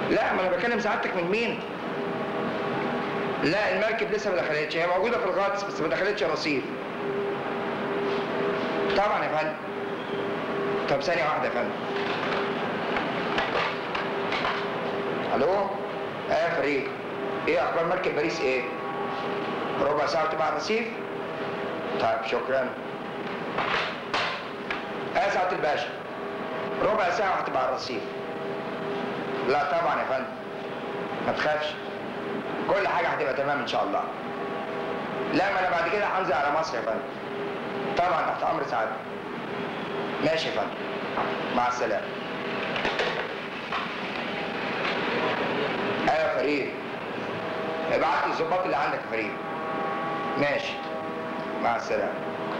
لا ما انا بكلم سعادتك من مين لا المركب لسه ما دخلتش هي موجوده في الغطس بس ما دخلتش رصيف طبعا يا فندم طب ثانيه واحده يا فندم الو ايه يا فريق ايه اخبار مركب باريس ايه ربع ساعه وتبقى على الرصيف طيب شكرا ايه سعاده الباشا ربع ساعه وهتبقى على الرصيف لا طبعا يا فندم ما تخافش كل حاجه هتبقى تمام ان شاء الله لا ما انا بعد كده هنزل على مصر يا فندم طبعا تحت امر سعادتك ماشي يا فندم مع السلامه ايوه يا فريد ابعت لي الظباط اللي عندك يا فريد ماشي مع السلامه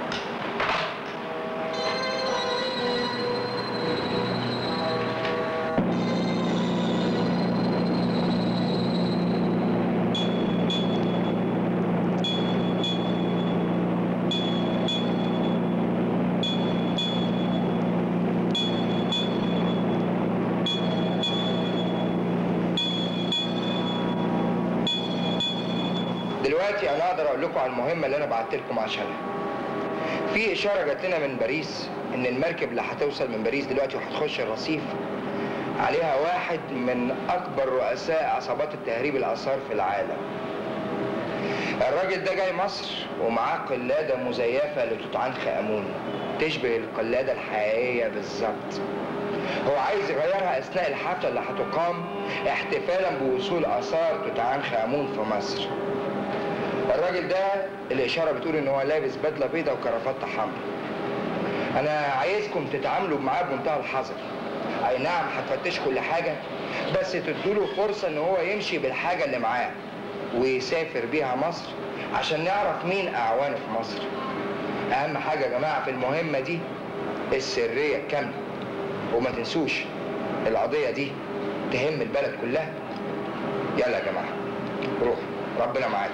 دلوقتي انا اقدر اقول لكم على المهمه اللي انا بعت لكم عشانها في اشاره جات لنا من باريس ان المركب اللي هتوصل من باريس دلوقتي وهتخش الرصيف عليها واحد من اكبر رؤساء عصابات التهريب الاثار في العالم الراجل ده جاي مصر ومعاه قلاده مزيفه لتوت عنخ امون تشبه القلاده الحقيقيه بالظبط هو عايز يغيرها اثناء الحفله اللي هتقام احتفالا بوصول اثار توت عنخ امون في مصر الراجل ده الاشاره بتقول ان هو لابس بدله بيضاء وكرافته حمراء انا عايزكم تتعاملوا معاه بمنتهى الحذر اي نعم هتفتش كل حاجه بس تدوله فرصه ان هو يمشي بالحاجه اللي معاه ويسافر بيها مصر عشان نعرف مين اعوانه في مصر اهم حاجه يا جماعه في المهمه دي السريه الكامله وما تنسوش القضيه دي تهم البلد كلها يلا يا جماعه روح ربنا معاكم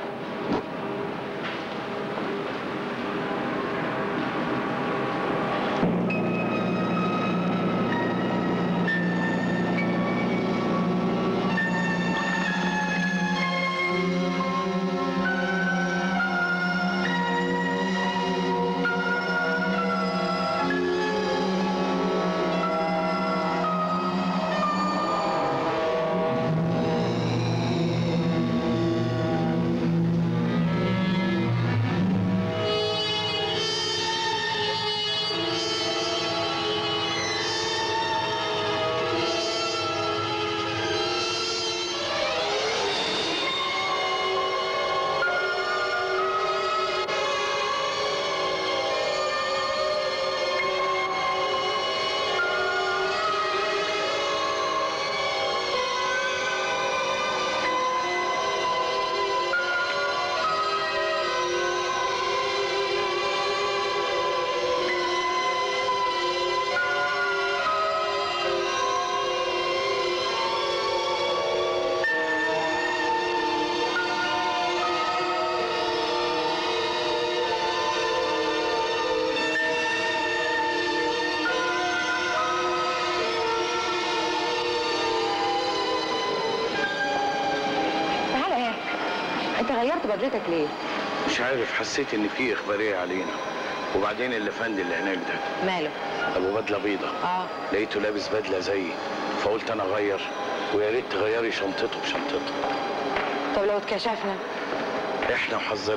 تعالى هنا انت غيرت بدلتك ليه؟ مش عارف حسيت ان في اخباريه علينا وبعدين الافندي اللي هناك ده ماله؟ ابو بدله بيضه اه لقيته لابس بدله زيي فقلت انا اغير ويا ريت تغيري شنطته بشنطته طب لو اتكشفنا احنا وحظنا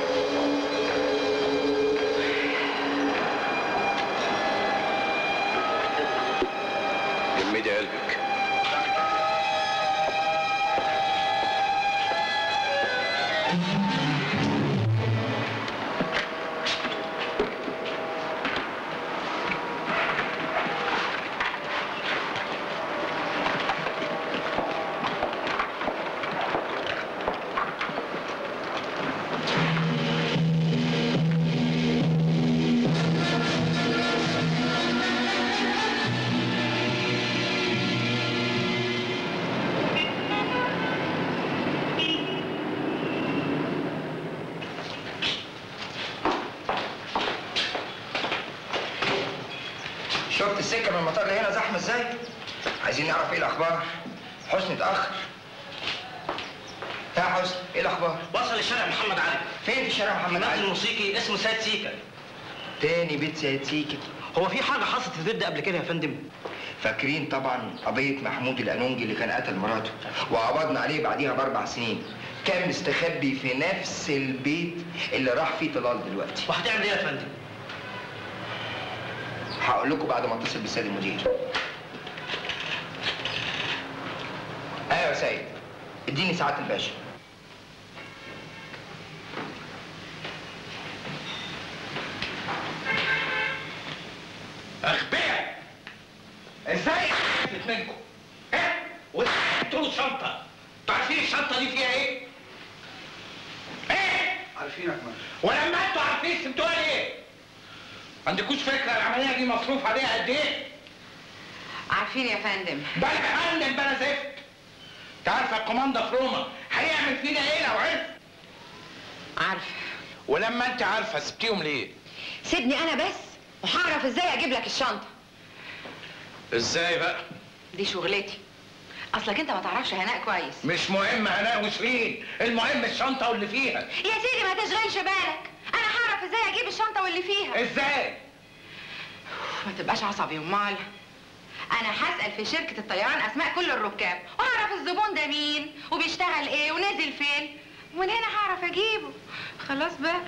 جمدي قلبك شفت السكه من المطار لهنا زحمه ازاي عايزين نعرف ايه الاخبار حسني اتاخر يا حسني ايه الاخبار وصل الشارع محمد علي فين في شارع محمد النادي علي الموسيقي اسمه سيد سيكا تاني بيت سيد سيكا هو في حاجه حصلت في البيت ده قبل كده يا فندم فاكرين طبعا قضية محمود الأنونجي اللي كان قتل مراته وقبضنا عليه بعديها بأربع سنين كان مستخبي في نفس البيت اللي راح فيه طلال دلوقتي وهتعمل ايه يا فندم هقول لكم بعد ما اتصل بالسيد المدير ايوه يا سيد اديني ساعة الباشا اغبياء ازاي عرفت منكم؟ ها؟ وانتوا له شنطه انتوا عارفين الشنطه دي فيها ايه؟ ايه؟ عارفين يا كمان ولما انتوا عارفين سبتوها ليه؟ ما عندكوش فكره العمليه دي مصروف عليها قد ايه؟ عارفين يا فندم بلا فندم بلا زفت انت عارفه الكوماندا في روما هيعمل فينا ايه لو عرف؟ عارفه ولما انت عارفه سبتيهم ليه؟ سيبني انا بس وهعرف ازاي اجيب لك الشنطه ازاي بقى؟ دي شغلتي اصلك انت ما تعرفش هناء كويس مش مهم هناء وشيرين المهم الشنطه واللي فيها يا سيدي ما تشغلش بالك انا هعرف ازاي اجيب الشنطه واللي فيها ازاي؟ ما تبقاش عصبي امال انا هسال في شركه الطيران اسماء كل الركاب واعرف الزبون ده مين وبيشتغل ايه ونازل فين ومن هنا هعرف اجيبه خلاص بقى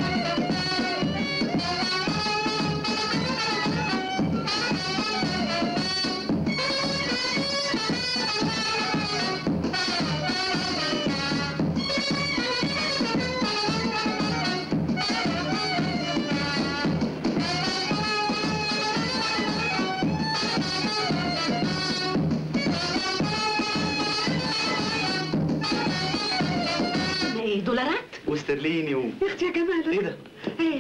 ايه دولارات؟ واسترليني و يا اختي يا جمال ايه ده؟ ايه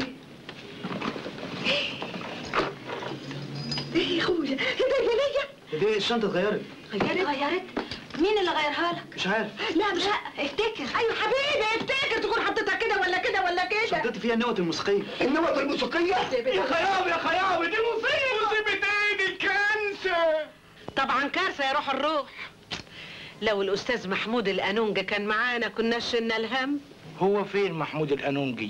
ايه يا اخويا ايه ده يا ليا دي الشنطه اتغيرت غيرت غيرت مين اللي غيرها لك؟ مش عارف لا مش افتكر ايوه حبيبي افتكر تكون حطيتها كده ولا كده ولا كده شنطتي فيها النوت الموسيقيه النوت الموسيقيه يا خيام يا خيام دي مصيبه مصيبه ايه دي كارثه طبعا كارثه يا روح الروح لو الاستاذ محمود الانونجا كان معانا كنا شلنا الهم هو فين محمود الانونجي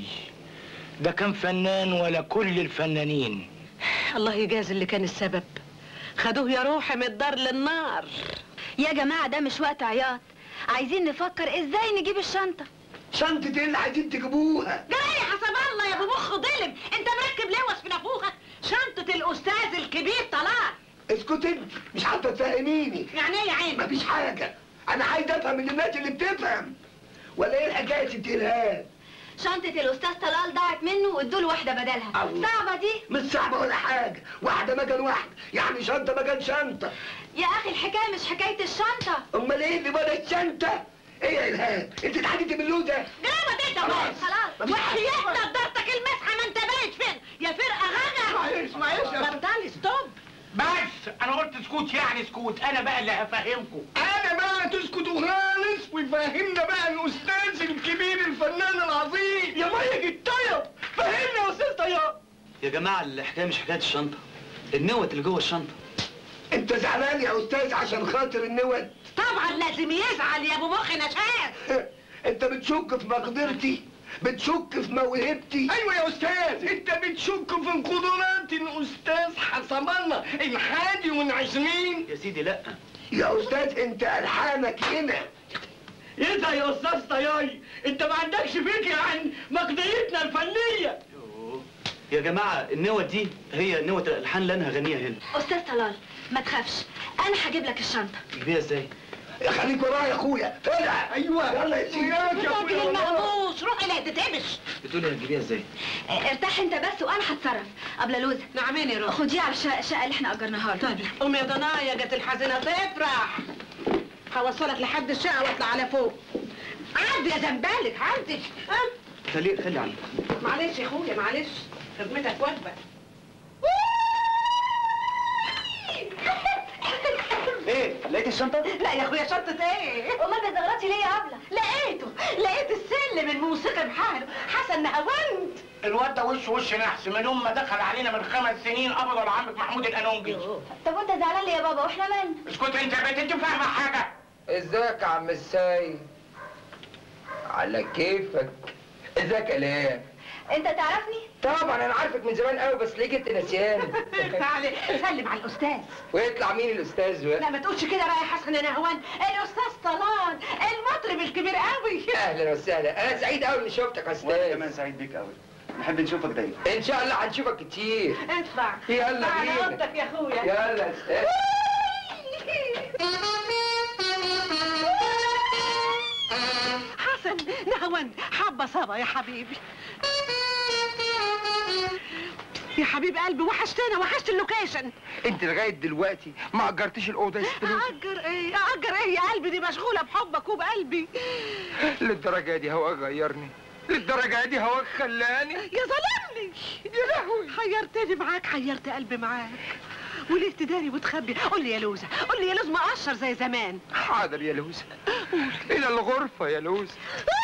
ده كان فنان ولا كل الفنانين الله يجاز اللي كان السبب خدوه يا روحي من الدار للنار يا جماعه ده مش وقت عياط عايزين نفكر ازاي نجيب الشنطه شنطة ايه اللي عايزين تجيبوها؟ جري حسب الله يا ابو مخ ضلم انت مركب لوس في نافوخك شنطه الاستاذ الكبير طلال اسكت انت مش حتى تفهميني يعني ايه يا عيني مفيش حاجة أنا عايز أفهم من الناس اللي بتفهم ولا إيه الحكاية ست إلهام؟ شنطه الاستاذ طلال ضاعت منه وادوا له واحده بدلها الله. صعبه دي مش صعبة ولا حاجة واحدة مكان واحدة يعني شنطة مكان شنطة يا اخي الحكايه مش حكايه الشنطه أمال إيه اللي بدا الشنطة؟ إيه يا إلهام؟ أنت اتحديتي باللوزة؟ جرامة انت خلاص. خلاص وحياة نضارتك المسحه ما انت بايت فين يا فرقه غدا معلش معلش يا بطل ستوب بس انا قلت اسكت يعني اسكت انا بقى اللي هفهمكم انا بقى تسكتوا خالص ويفهمنا بقى الاستاذ الكبير الفنان العظيم يا مايك الطيب فهمنا يا استاذ طيب يا جماعه الحكايه مش حكايه الشنطه النوت اللي جوه الشنطه انت زعلان يا استاذ عشان خاطر النوت طبعا لازم يزعل يا ابو مخ نشاز انت بتشك في مقدرتي بتشك في موهبتي ايوه يا استاذ انت بتشك في قدرات الاستاذ حسب الله الحادي والعشرين يا سيدي لا يا استاذ انت الحانك هنا ايه ده يا استاذ طياي انت ما عندكش فكره عن مقدرتنا الفنيه يوه. يا جماعه النوت دي هي نوت الالحان اللي انا هغنيها هنا استاذ طلال ما تخافش انا هجيب لك الشنطه تجيبيها ازاي يا خليك ورايا يا اخويا طلع ايوه يلا يا سيدي يا راجل المهبوس روح الى تتقبش بتقولي هتجيبيها ازاي اه، ارتاح انت بس وانا هتصرف قبل لوزه نعمين يا روح خديه على الشقه الشقه اللي احنا اجرناها له طيب قوم يا ضنايا جت الحزينه تفرح هوصلك لحد الشقه واطلع على فوق عدي يا زنبالك عدي ها خلي خلي عنك معلش يا اخويا معلش خدمتك واجبه ايه لقيت الشنطه لا يا اخويا شنطه ايه امال بتغلطي ليه يا ابله لقيته لقيت السلم الموسيقى بحاله حسن نهاوند الواد ده وش وش نحس من يوم ما دخل علينا من خمس سنين قبضوا على عمك محمود الانونجي طب وانت زعلان ليه يا بابا واحنا مالنا اسكت انت يا بنت انت فاهمه حاجه ازيك يا عم السيد على كيفك ازيك يا ليه انت تعرفني طبعا انا عارفك من زمان قوي بس ليه كنت نسيان تعالي سلم على الاستاذ ويطلع مين الاستاذ لا بقى ما تقولش كده بقى يا حسن يا نهوان الاستاذ طلال المطرب الكبير قوي اهلا وسهلا انا سعيد قوي اني شفتك يا وانا كمان استاذ سعيد بيك قوي نحب نشوفك دايما ان شاء الله هنشوفك كتير اطلع يلا على بينا. اوضتك يا اخويا يلا يا استاذ حسن نهوان حبة صبا يا حبيبي يا حبيب قلبي وحشتنا وحشت اللوكيشن انت لغايه دلوقتي ما اجرتيش الاوضه يا ست لوسي اجر ايه اجر ايه يا قلبي دي مشغوله بحبك وبقلبي للدرجه دي هواك غيرني للدرجه دي هواك خلاني يا ظلمني يا لهوي حيرتني معاك حيرت قلبي معاك وليه تداري وتخبي قول لي يا لوزة قول لي يا لوز مقشر زي زمان حاضر يا لوسة الى الغرفه يا لوسة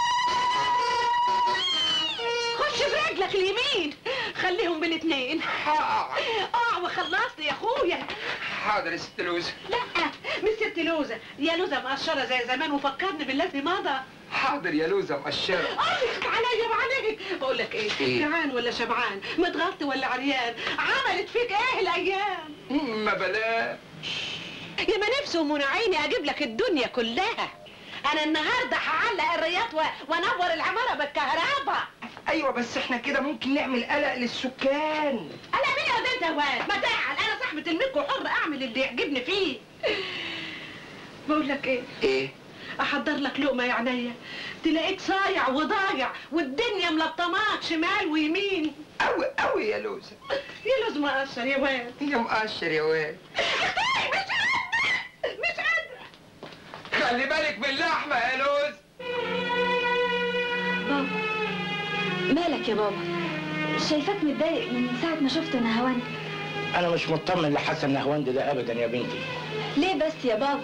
خش برجلك اليمين خليهم بالاتنين حاضر اه وخلصني يا اخويا حاضر يا ست لوسة لا مش ست لوزة يا لوزة مقشرة زي زمان وفكرني بالذي مضى حاضر يا لوزة مقشرة قلت عليا وعليك بقول لك ايه إيه؟ جعان ولا شبعان متغطي ولا عريان عملت فيك ايه الايام ما بلاش يا ما نفسي ومنى عيني اجيب لك الدنيا كلها انا النهارده هعلق الرياض و... وانور العماره بالكهرباء ايوه بس احنا كده ممكن نعمل قلق للسكان انا مين يا ده واد ما تعال انا صاحبه الملك وحر اعمل اللي يعجبني فيه بقول لك ايه ايه احضر لك لقمه يا عينيا تلاقيك صايع وضايع والدنيا ملطماك شمال ويمين قوي قوي يا لوزة يا لازم اقشر يا واد يا مقشر يا واد مش قادره مش قادره خلي بالك من اللحمه يا لوز بابا مالك يا بابا شايفاك متضايق من ساعة ما شفت نهاوند انا مش مطمن لحسن نهواند ده ابدا يا بنتي ليه بس يا بابا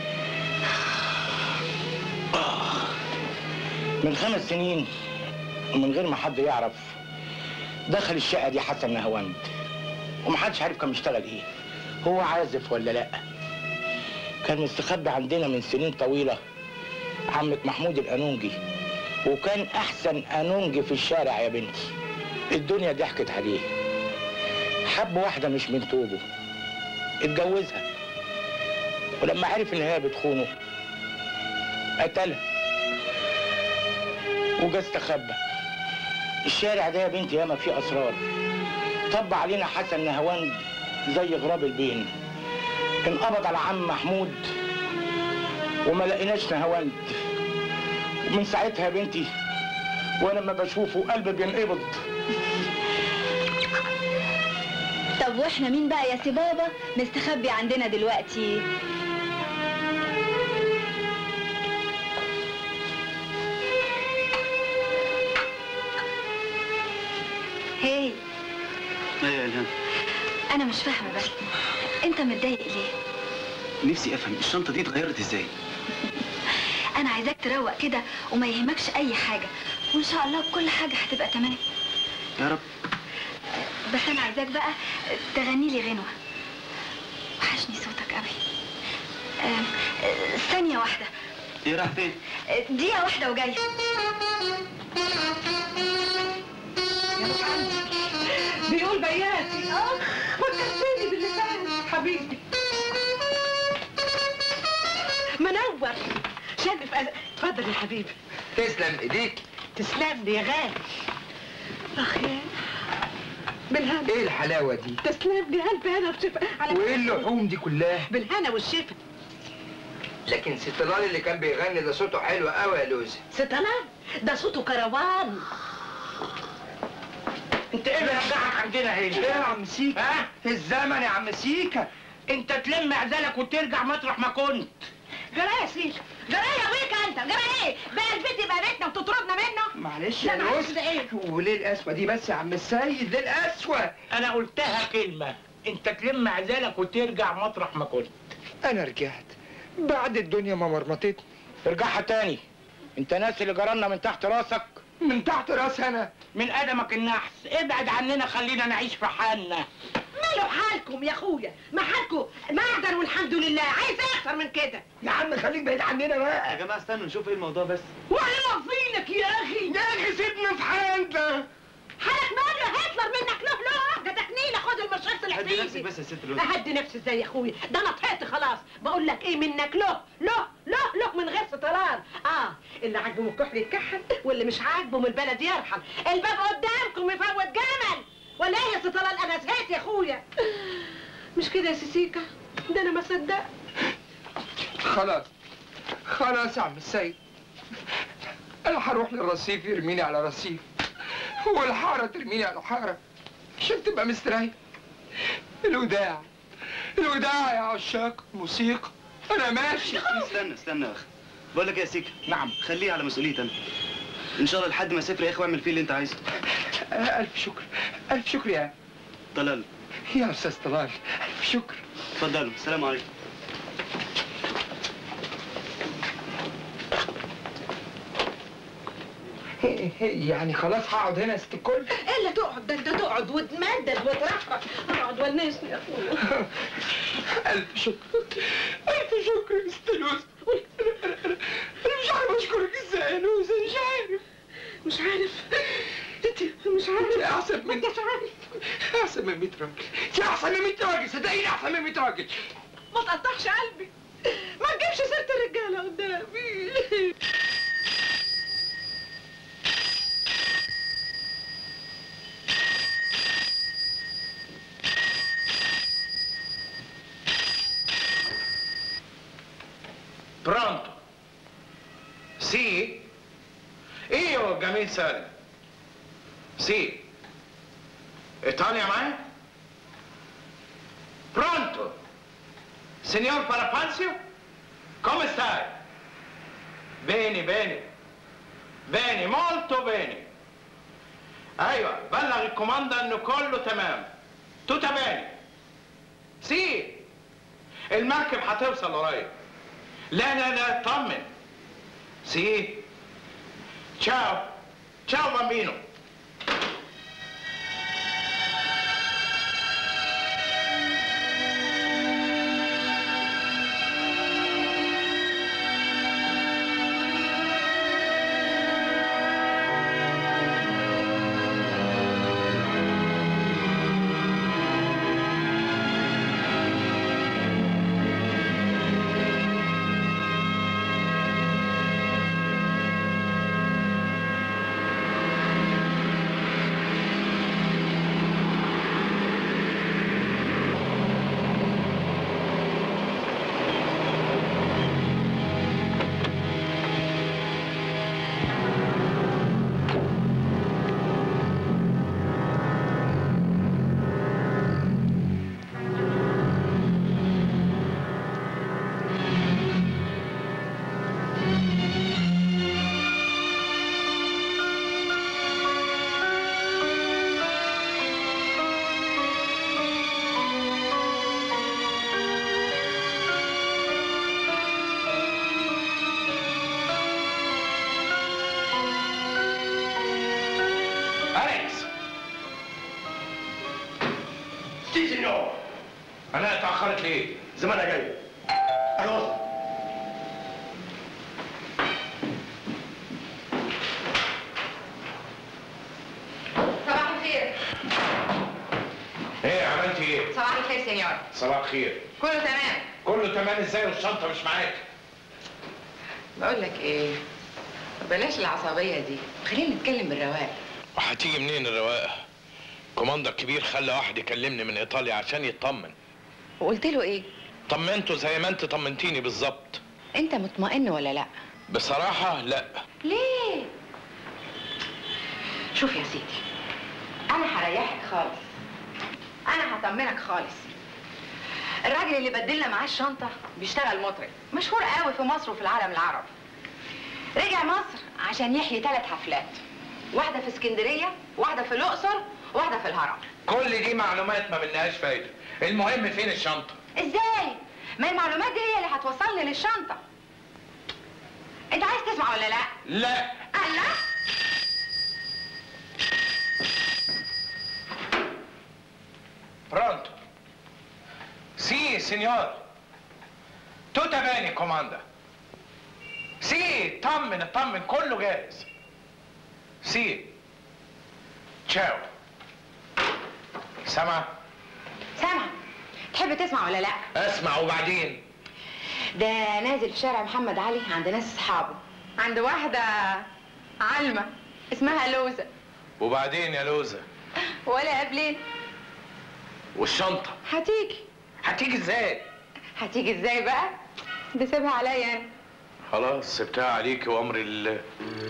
من خمس سنين ومن غير ما حد يعرف دخل الشقه دي حسن نهواند ومحدش عارف كان بيشتغل ايه هو عازف ولا لا كان مستخبي عندنا من سنين طويله عمك محمود القانونجي وكان احسن قانونجي في الشارع يا بنتي الدنيا ضحكت عليه حب واحده مش من توبه اتجوزها ولما عرف ان هي بتخونه قتلها وجا استخبى الشارع ده يا بنتي ياما فيه اسرار طب علينا حسن نهواند زي غراب البين انقبض على عم محمود وما لقيناش نهواند ومن ساعتها يا بنتي وانا لما بشوفه قلبي بينقبض طب واحنا مين بقى يا سي بابا مستخبي عندنا دلوقتي هي ايه يا الهام انا مش فاهمه بس انت متضايق ليه نفسي افهم الشنطه دي اتغيرت ازاي انا عايزاك تروق كده وما يهمكش اي حاجه وان شاء الله كل حاجه هتبقى تمام يا رب بس انا عايزاك بقى تغني لي غنوه وحشني صوتك قوي آم، آه، ثانيه واحده ايه راح فين آه، دقيقه واحده وجايه بيقول بياتي اخ فكرتني باللي فات حبيبي منور شايف أز- اتفضل يا حبيبي تسلم ايديك تسلم لي يا غالي اخ يا بالهنا ايه الحلاوه دي تسلم لي قلبي انا بشفا على وايه اللحوم دي كلها بالهنا والشفا لكن ست لالي اللي كان بيغني ده صوته حلو قوي يا لوزة ستلام ده صوته كروان انت ايه اللي رجعك عندنا ايه هنا؟ يا عم سيكا ها؟ في الزمن يا عم سيكا انت تلم عزلك وترجع مطرح ما كنت جرى يا سيدي جرى يا ويك انت جرى ايه بقى البيت يبقى بيتنا وتطردنا منه معلش لا يا معلش لوز ده ايه وليه القسوه دي بس يا عم السيد ليه القسوه انا قلتها كلمه انت تلم عزلك وترجع مطرح ما كنت انا رجعت بعد الدنيا ما مرمطتني ارجعها تاني انت ناس اللي جرالنا من تحت راسك من تحت راس انا من قدمك النحس ابعد عننا خلينا نعيش في حالنا ماله حالكم يا اخويا ما حالكم معدن والحمد لله عايز ايه اكتر من كده يا عم خليك بعيد عننا بقى يا جماعه استنوا نشوف ايه الموضوع بس وانا فينك يا اخي يا اخي سيبنا في حالنا حالك ماله هتلر منك له له ده تكنيله خد المشرط هدي الحديدي نفسك بس يا ست الوزن اهدي نفسي ازاي يا اخويا ده انا طحت خلاص بقول لك ايه منك له له له له من غير ستران اه اللي عاجبه من الكحل يتكحل واللي مش عاجبه من البلد يرحل الباب قدامكم يفوت جمل ولا ايه يا ستران انا زهقت يا اخويا مش كده يا سيسيكا ده انا ما صدقت خلاص خلاص يا عم السيد انا هروح للرصيف يرميني على رصيف والحاره ترميني على حاره عشان تبقى مستريح الوداع الوداع يا عشاق الموسيقى انا ماشي استنى استنى يا اخي بقول لك إيه يا سيكا نعم خليه على مسؤوليتي انا ان شاء الله لحد ما اسافر يا اخي واعمل فيه اللي انت عايزه الف شكر الف شكر يا طلال يا استاذ طلال الف شكر اتفضلوا السلام عليكم يعني خلاص هقعد هنا يا ست الكل الا تقعد ده انت تقعد وتمدد وترفرف اقعد ونسني يا اخويا الف شكر الف شكر يا ست لوز انا أنا- أنا مش عارف اشكرك ازاي يا لوز أنا مش عارف مش عارف انت مش عارف انت احسن من انت مش عارف احسن من 100 راجل انت احسن من 100 راجل صدقيني احسن من 100 راجل ما تقطعش قلبي ما تجيبش سيره الرجاله قدامي Pronto? Sì? Io, Gamil Salim. Sì. Italia mai? Pronto? Signor Parapanzio? Come stai? Bene, bene. Bene, molto bene. ايوه بلغ الكوماندا انه كله تمام توتا باني سي المركب هتوصل قريب لا لا لا اطمن سي تشاو تشاو بامبينو أليكس سي سينور أنا اتأخرت ليه؟ زمانها جاي انا وصل صباح الخير إيه عملتي إيه؟ صباح الخير سينيور صباح الخير كله تمام كله تمام إزاي والشنطة مش معاك؟ بقول لك ايه بلاش العصبيه دي خلينا نتكلم بالرواق وهتيجي منين الرواقة؟ كوماندا الكبير خلى واحد يكلمني من إيطاليا عشان يطمن وقلت له ايه طمنته زي ما انت طمنتيني بالظبط انت مطمئن ولا لا بصراحة لا ليه شوف يا سيدي انا هريحك خالص انا هطمنك خالص الراجل اللي بدلنا معاه الشنطه بيشتغل مطرب مشهور قوي في مصر وفي العالم العربي رجع مصر عشان يحيي ثلاث حفلات واحده في اسكندريه واحده في الاقصر واحده في الهرم كل دي معلومات ما منهاش فايدة المهم فين الشنطة؟ ازاي ما المعلومات دي هي اللي هتوصلني للشنطه انت عايز تسمع ولا لا لا الله برونتو سينيور توتا باني كوماندا سي اطمن اطمن كله جاهز سي تشاو سامع سامع تحب تسمع ولا لا اسمع وبعدين ده نازل في شارع محمد علي عند ناس اصحابه عند واحده علمه اسمها لوزه وبعدين يا لوزة ولا قبلين والشنطة هتيجي هتيجي ازاي هتيجي ازاي بقى بسيبها عليا انا خلاص سبتها عليك وامر الله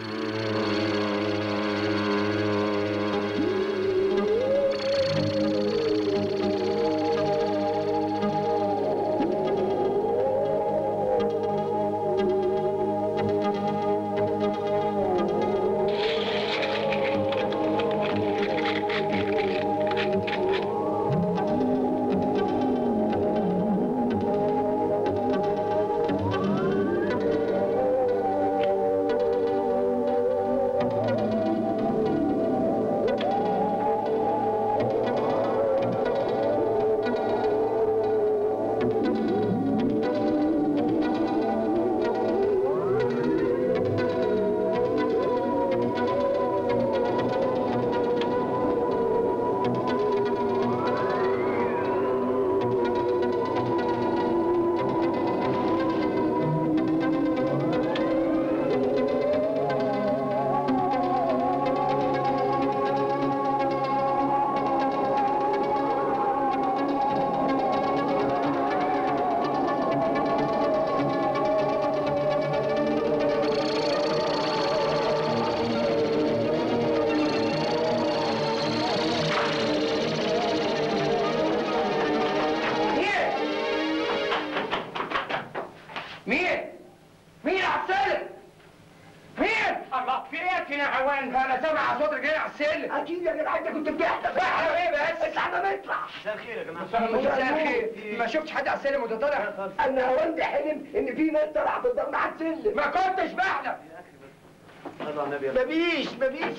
مين؟ مين على السلم؟ مين؟ الله في ايه يا حوان؟ انا سامع صوت رجالي على السلم اكيد يا جدع انت كنت بتحلم بحلم ايه بس؟ اطلع ما نطلع مساء الخير يا جماعه مساء الخير ما شفتش حد على السلم وانت طالع انا هوندي حلم ان في ناس طالعه بالضم على السلم ما كنتش بحلم صلوا على النبي يا مفيش مفيش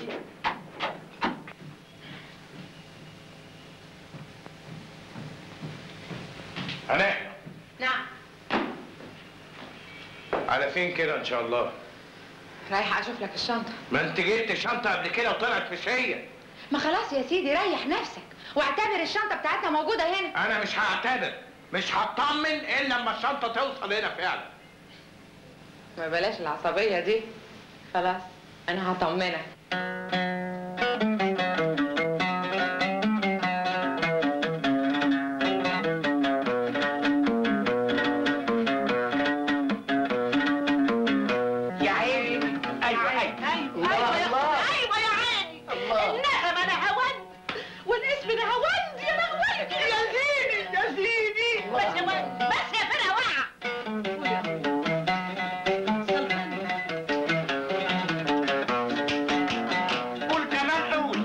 هناء نعم على فين كده ان شاء الله رايحه اشوف لك الشنطه ما انت جبت شنطة قبل كده وطلعت فشية ما خلاص يا سيدي ريح نفسك واعتبر الشنطه بتاعتنا موجوده هنا انا مش هعتذر مش هطمن الا لما الشنطة توصل هنا فعلا ما بلاش العصبيه دي خلاص انا هطمنك يا عيني ايوه ايوه ايوه يا ايوه يا عيني النغمه نهاوند والاسم نهاوند يا نهاوند يا زيني يا زيني بس يا ولد بس يا فرقه واقعه قول كمان قول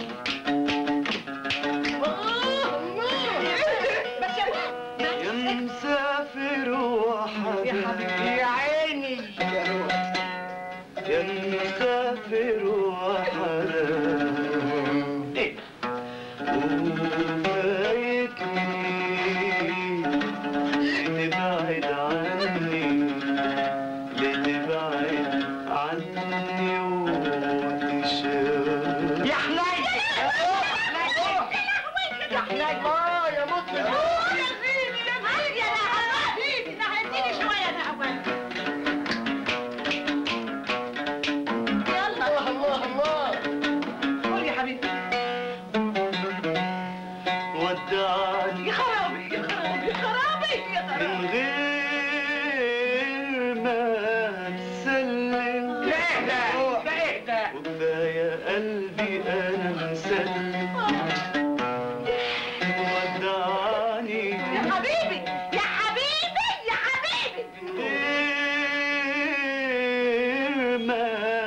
بس يا ولد يا مسافر وحبيبي يا عيني يا مسافر وحبيبي وفايتني لتبعد عني لتبعد عني وتشاف يا حنين يا حنين اه يا مطلق يا زيني يا زيني يا نهاوند نهديني شويه يا نهاوند يلا الله الله قول يا حبيبي ودعني يا خرابي يا خرابي يا خرابي يا من خرابي غير ما تسلم لا اهدى لا اهدى وكفاية قلبي أنا مسلم ودعني يا حبيبي يا حبيبي يا حبيبي غير ما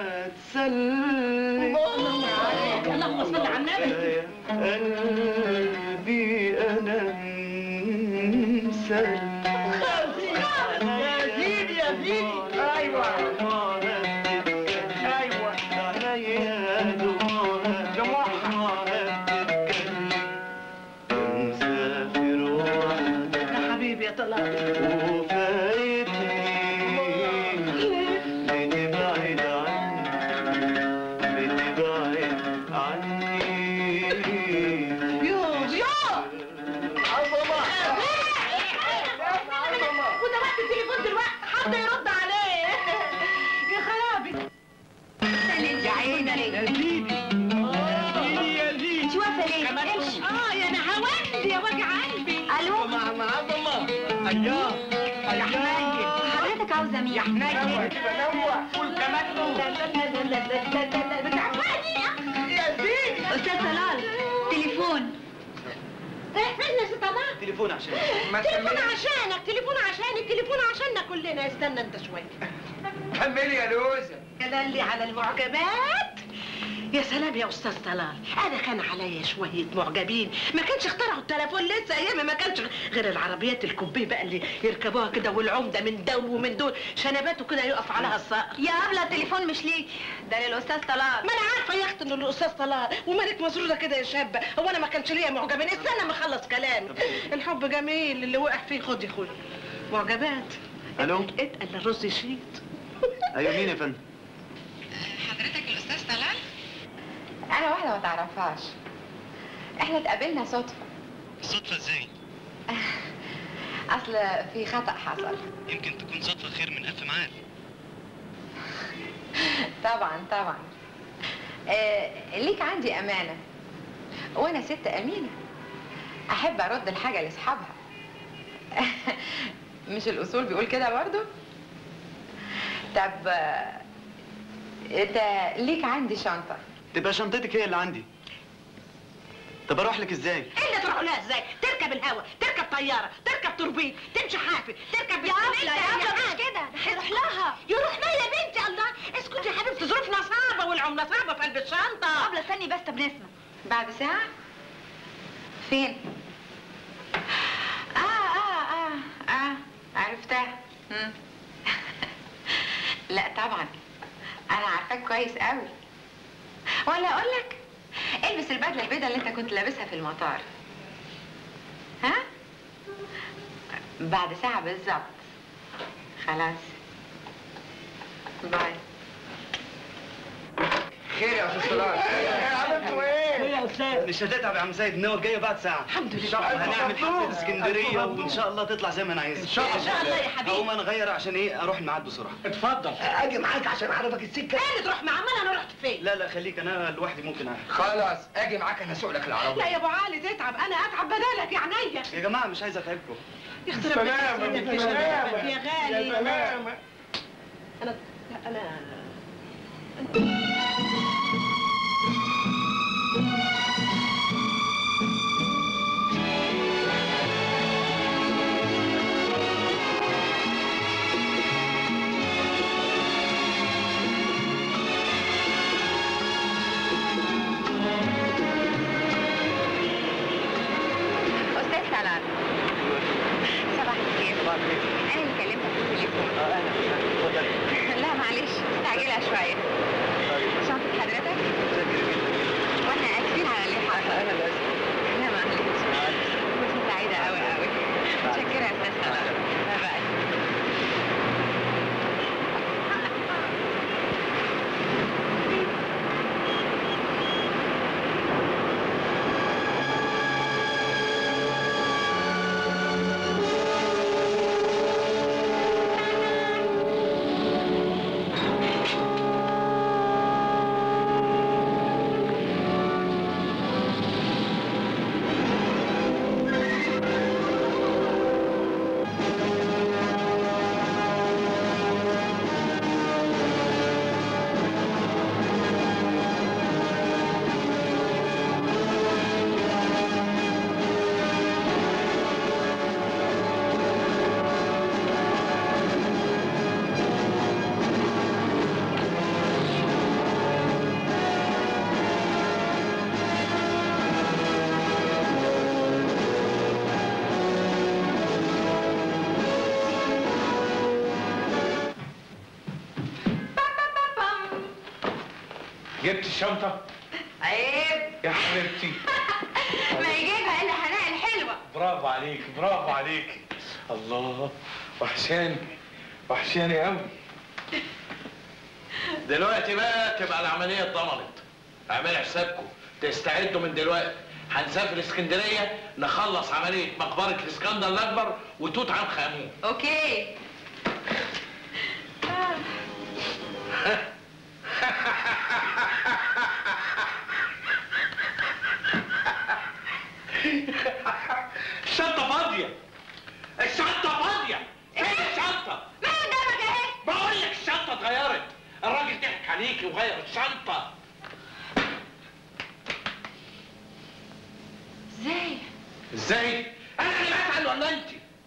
تسلم اللهم صل على النبي كفاية قلبي أنا مسلم يا زيدي يا زيدي ايوه ايوه يا حبيبي يا طلال دلوقتي بنوع قول كمان لا لا لا لا لا لا لا لا بتعباني يا سيدي استاذ طلال تليفون رايح فين يا ست طلال تليفون عشان ما تليفون تكملي عشانك تليفون عشانك تليفون عشاننا كلنا استنى انت شويه كملي يا لوزة دلي على المعجبات يا سلام يا استاذ طلال انا كان عليا شويه معجبين ما كانش اخترعوا التليفون لسه ايام ما كانش غير العربيات الكوبيه بقى اللي يركبوها كده والعمده من دول ومن دول شنباته كده يقف عليها الصقر يا ابله التليفون مش ليك ده للاستاذ طلال ما انا عارفه يا اختي انه الاستاذ طلال ومالك مسروده كده يا شابه هو انا ما كانش ليا معجبين استنى ما اخلص كلامي الحب جميل اللي وقع فيه خد يا اخويا معجبات الو اتقل الرز يشيط ايوه مين يا فندم حضرتك الاستاذ طلال انا واحده ما تعرفهاش احنا اتقابلنا صدفه صدفه ازاي اصل في خطا حصل يمكن تكون صدفه خير من الف معاد طبعا طبعا آه ليك عندي امانه وانا ست امينه احب ارد الحاجه لاصحابها مش الاصول بيقول كده برضو طب آه، انت ليك عندي شنطه تبقى شنطتك هي اللي عندي طب اروح لك ازاي ايه اللي تروح لها ازاي تركب الهوا تركب طياره تركب توربين تمشي حافي تركب يا ابله يا ابله مش كده ده هيروح لها يروح لها يا بنتي الله اسكتي يا حبيبتي ظروفنا صعبه والعمله صعبه في قلب الشنطه ابله استني بس طب نسمع بعد ساعة؟ فين؟ آه آه آه آه عرفتها مم. لا طبعا أنا عارفاك كويس قوي ولا أقول لك البس البدلة البيضاء اللي أنت كنت لابسها في المطار ها؟ بعد ساعة بالظبط خلاص باي خير يا استاذ طلال عملتوا ايه؟ يا استاذ مش هتتعب يا عم سيد النوى جايه بعد ساعه الحمد لله هنعمل حفله اسكندريه وان شاء الله تطلع زي ما انا عايزها ان شاء ان شاء الله يا حبيبي هقوم انا اغير عشان ايه اروح الميعاد بسرعه اتفضل اجي معاك عشان اعرفك السكه ايه تروح مع عمال انا رحت فين لا لا خليك انا لوحدي ممكن أعرف. خلاص اجي معاك انا اسوق لك لا العربيه يا ابو علي تتعب انا اتعب بدالك يا عينيا يا جماعه مش عايز اتعبكم يخسر سلامة يا سلامة يا غالي يا سلامة انا انا أستاذ طلال صباح الخير أنا اللي كلمتك في التليفون اه اهلا وسهلا اتفضل لا معلش مستعجلة شوية شنطة حضرتك واحنا اسفين على اللي حصل انا اللي اسف لا معلش كنت سعيدة قوي قوي متشكرة يا أستاذ طلال باي باي جبت الشنطة عيب يا حبيبتي ما يجيبها إلا هناء الحلوة برافو عليك برافو عليك الله وحشاني وحشاني قوي دلوقتي بقى تبقى العملية اتضمنت اعملوا حسابكم تستعدوا من دلوقتي هنسافر اسكندرية نخلص عملية مقبرة الاسكندر الأكبر وتوت عنخ آمون أوكي الشنطة فاضية الشنطة فاضية فين الشنطة؟ ما قدامك أهي بقول لك الشنطة اتغيرت الراجل ضحك عليكي وغير الشنطه ازاي ازاي انا اللي بسال ولا انت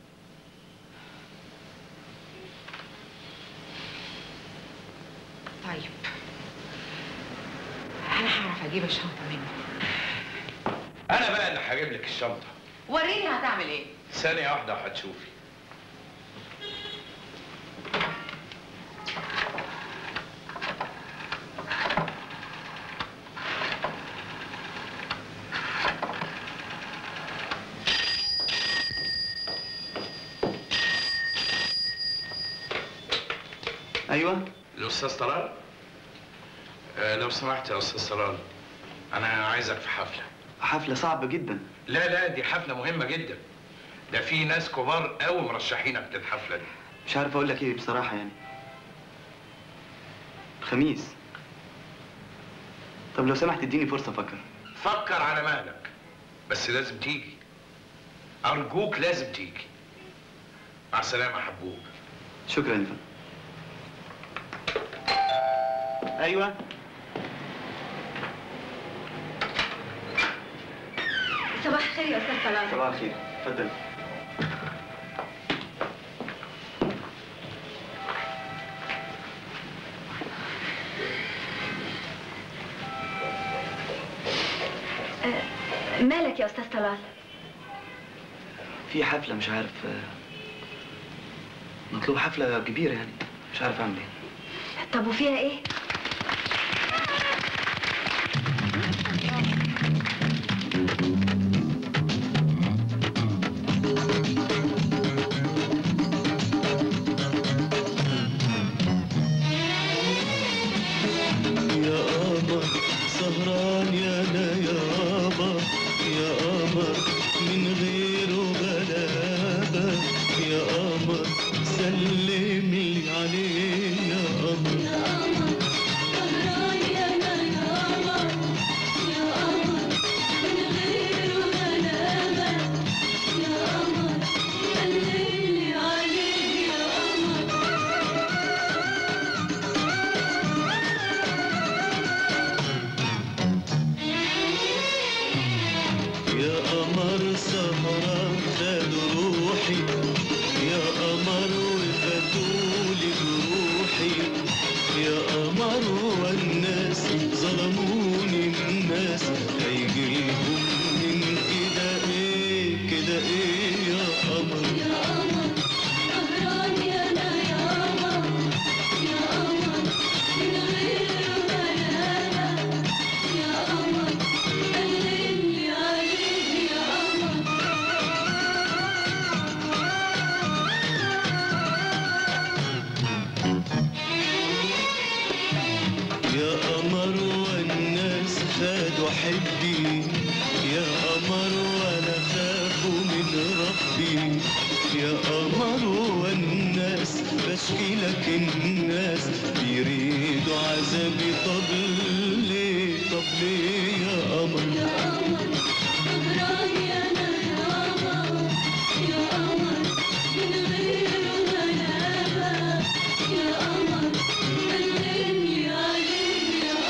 طيب انا هعرف اجيب الشنطه منه انا بقى اللي هجيب لك الشنطه وريني هتعمل ايه ثانيه واحده وهتشوفي ايوه الاستاذ طلال آه لو سمحت يا استاذ طلال انا عايزك في حفله حفله صعبه جدا لا لا دي حفله مهمه جدا ده في ناس كبار قوي مرشحينك للحفله دي مش عارف اقول لك ايه بصراحه يعني الخميس طب لو سمحت اديني فرصه افكر فكر على مهلك بس لازم تيجي ارجوك لازم تيجي مع السلامه يا حبوب شكرا يا فندم ايوه صباح الخير يا استاذ طلال صباح الخير اتفضل مالك يا استاذ طلال في حفله مش عارف آه، مطلوب حفله كبيره يعني مش عارف اعمل ايه طب وفيها ايه يا قمر سهران يا انا يا قمر يا قمر من غيره غلابة يا قمر سلم لي عليه يا قمر يا قمر سهران يا انا يا قمر يا قمر من غيره غلابة يا قمر سلم لي عليه يا قمر يا قمر سهران خد روحي يا قمر وفتولي جروحي يا قمر والناس ظلموني الناس هيجيلهم من كده ايه كده ايه يا قمر يا قمر سهران يا انا يا قمر يا قمر من غير غلابة يا قمر سلملي عليه يا قمر يا قمر والناس خدوا حبي يا قمر ولا خافوا من ربي يا قمر والناس بشكي لك الناس بيريدوا عذابي طب ليه طب ليه يا قمر يا قمر سهران يا انا يا قمر يا قمر من غير غلابة يا قمر سلملي عليه يا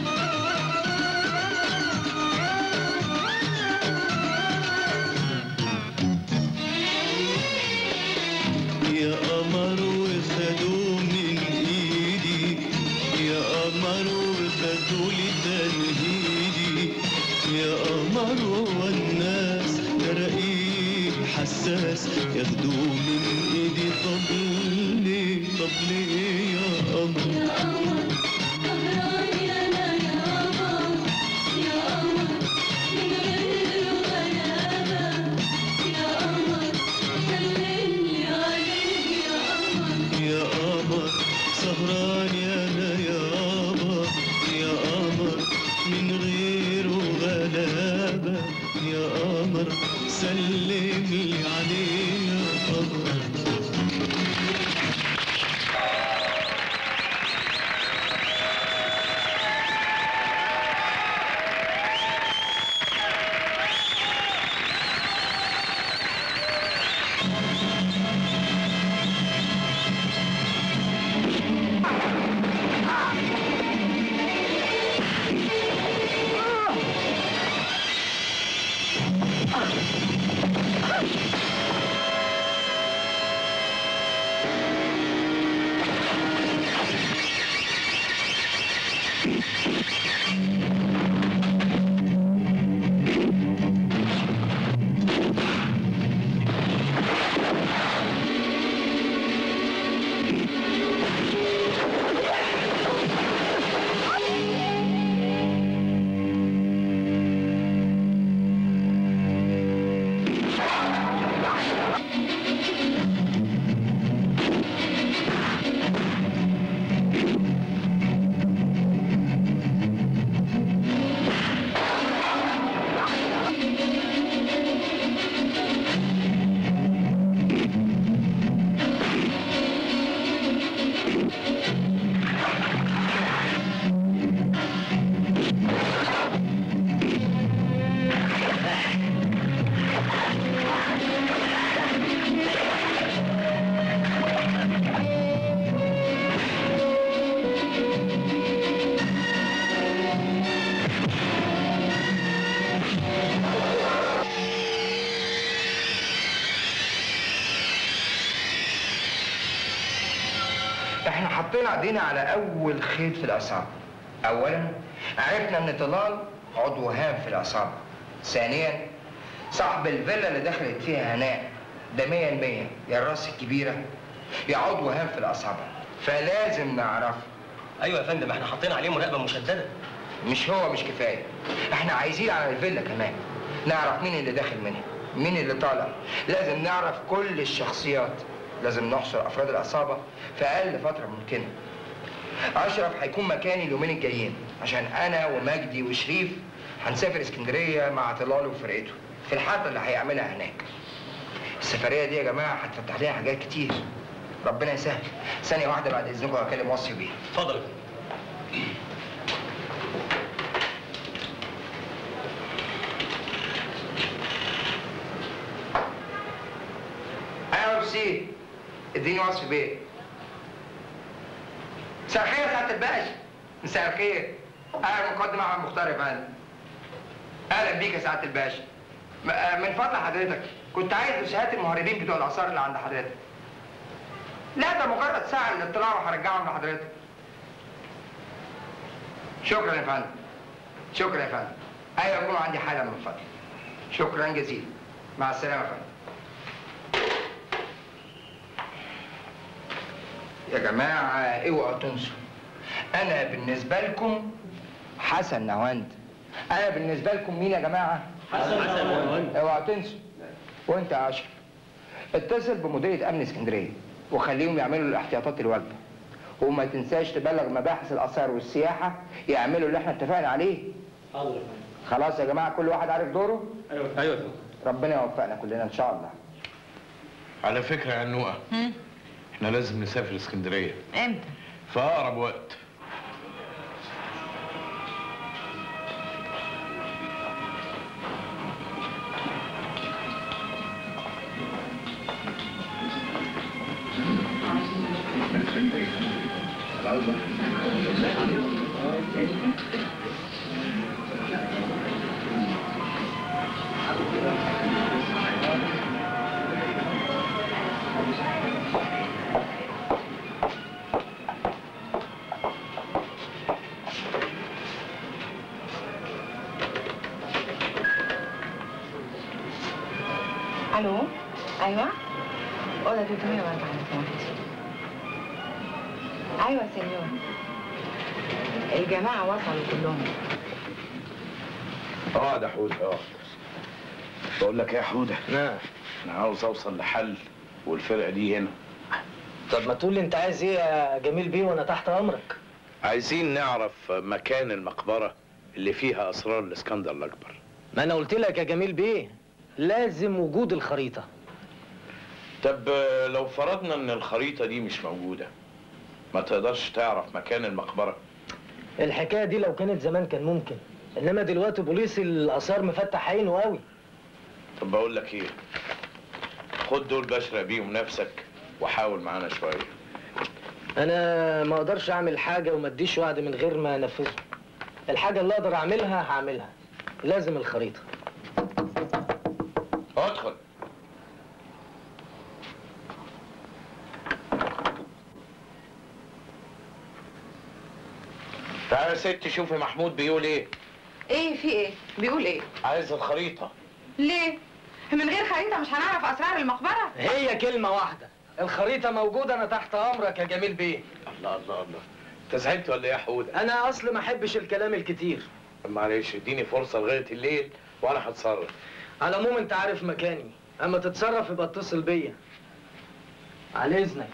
يا قمر وخدوا من ايدي يا قمر وخدوا لي تنهيدي يا قمر والناس ترقيق حساس ياخدوا من ايدي طب ليه طب ليه يا قمر يا قمر سهران يا انا يا قمر يا قمر من غير غلابة يا قمر سلملي عليه يا قمر يا قمر سهران يا انا يا قمر يا قمر من غير غلابة يا قمر سلملي عليه يا قمر حطينا ايدينا على اول خيط في العصابه اولا عرفنا ان طلال عضو هام في العصابه ثانيا صاحب الفيلا اللي دخلت فيها هناء ده مية المية يا الراس الكبيرة يا عضو هام في العصابة فلازم نعرفه ايوه يا فندم احنا حاطين عليه مراقبه مشدده مش هو مش كفاية احنا عايزين على الفيلا كمان نعرف مين اللي داخل منها مين اللي طالع لازم نعرف كل الشخصيات لازم نحصر افراد العصابة في اقل فترة ممكنة اشرف هيكون مكاني اليومين الجايين عشان انا ومجدي وشريف هنسافر اسكندرية مع طلال وفرقته في الحفلة اللي هيعملها هناك السفرية دي يا جماعة هتفتح لنا حاجات كتير ربنا يسهل ثانية واحدة بعد إذنكم هكلم وصي بيه اتفضل يا فندم أيوة بسي اديني وصف بيه مساء الخير يا سعادة الباشا مساء الخير أهلا مقدم أحمد مختار يا فندم أهلا بيك يا سعادة الباشا م- آه، من فضل حضرتك كنت عايز شهادة المهربين بتوع الآثار اللي عند حضرتك لا ده مجرد ساعة للاطلاع وهرجعهم لحضرتك شكرا يا فندم شكرا يا فندم أيوة يكون عندي حالة من فضلك شكرا جزيلا مع السلامة يا فندم يا جماعة اوعوا تنسوا أنا بالنسبة لكم حسن نهاوند أنا بالنسبة لكم مين يا جماعة؟ حسن نهاوند. اوعوا تنسوا وأنت يا أشرف اتصل بمديرية أمن اسكندرية وخليهم يعملوا الاحتياطات الواجبة وما تنساش تبلغ مباحث الآثار والسياحة يعملوا اللي احنا اتفقنا عليه حاضر يا فندم خلاص يا جماعة كل واحد عارف دوره ايوه ايوه يا فندم ربنا يوفقنا كلنا إن شاء الله على فكرة يا نوقة احنا لازم نسافر اسكندرية امتى؟ في أقرب وقت الو ايوه اوضه 304 لو سمحت ايوه سنيور الجماعه وصلوا كلهم اقعد يا حودة اقعد بقول لك ايه يا حوده نعم انا عاوز اوصل لحل والفرقه دي هنا طب ما تقول لي انت عايز ايه يا جميل بيه وانا تحت امرك عايزين نعرف مكان المقبره اللي فيها اسرار الاسكندر الاكبر ما انا قلت لك يا جميل بيه لازم وجود الخريطه طب آه، لو فرضنا ان الخريطه دي مش موجوده ما تقدرش تعرف مكان المقبره الحكايه دي لو كانت زمان كان ممكن انما دلوقتي بوليس الاثار مفتح عينه قوي طب بقول لك ايه خد دول بشرق بيهم نفسك وحاول معانا شويه انا ما اقدرش اعمل حاجه وما اديش وعد من غير ما انفذه الحاجه اللي اقدر اعملها هعملها لازم الخريطه ادخل تعالى يا ست شوفي محمود بيقول ايه ايه في ايه بيقول ايه عايز الخريطه ليه من غير خريطه مش هنعرف اسرار المقبره هي كلمه واحده الخريطه موجوده انا تحت امرك يا جميل بيه الله الله الله انت زعلت ولا ايه يا حوده انا اصل ما احبش الكلام الكتير معلش اديني فرصه لغايه الليل وانا هتصرف على العموم انت عارف مكاني اما تتصرف يبقى اتصل بيا على اذنك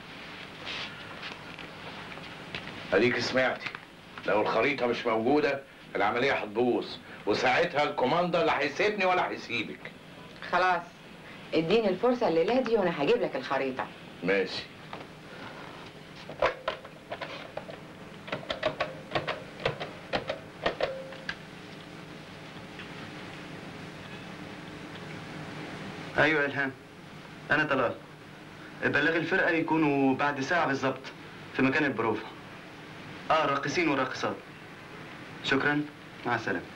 اديك سمعتي لو الخريطه مش موجوده العمليه هتبوظ وساعتها الكوماندا لا هيسيبني ولا هيسيبك خلاص اديني الفرصه الليله دي وانا هجيب لك الخريطه ماشي ايوه يا الهام انا طلال بلغ الفرقه يكونوا بعد ساعه بالظبط في مكان البروفا اه راقصين وراقصات شكرا مع السلامه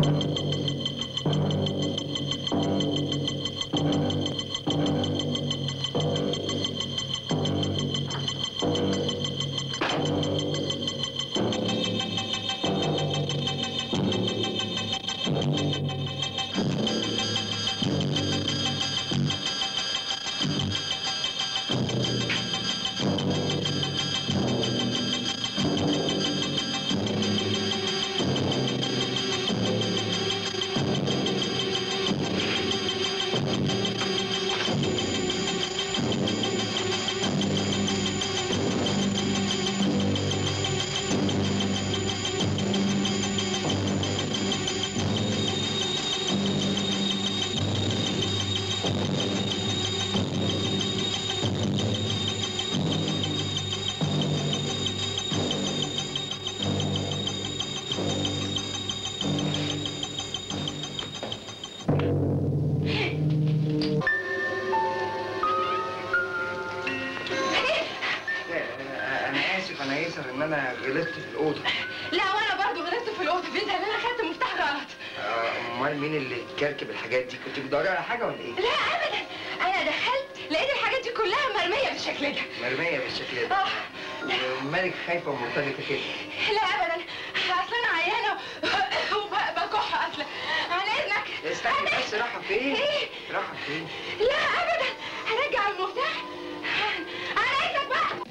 انا اسف انا ياسر ان انا غلطت في الاوضه لا وانا برضو غلطت في الاوضه دي لان انا خدت المفتاح غلط آه، امال مين اللي كركب الحاجات دي كنت بتدوري على حاجه ولا ايه لا ابدا انا دخلت لقيت الحاجات دي كلها مرميه بالشكل ده مرميه بالشكل ده ومالك خايفه ومرتبطه كده لا ابدا اصل انا عيانه وبكح اصلا على اذنك استني بس رايحه فين ايه رايحه فين لا ابدا هرجع المفتاح على اذنك بقى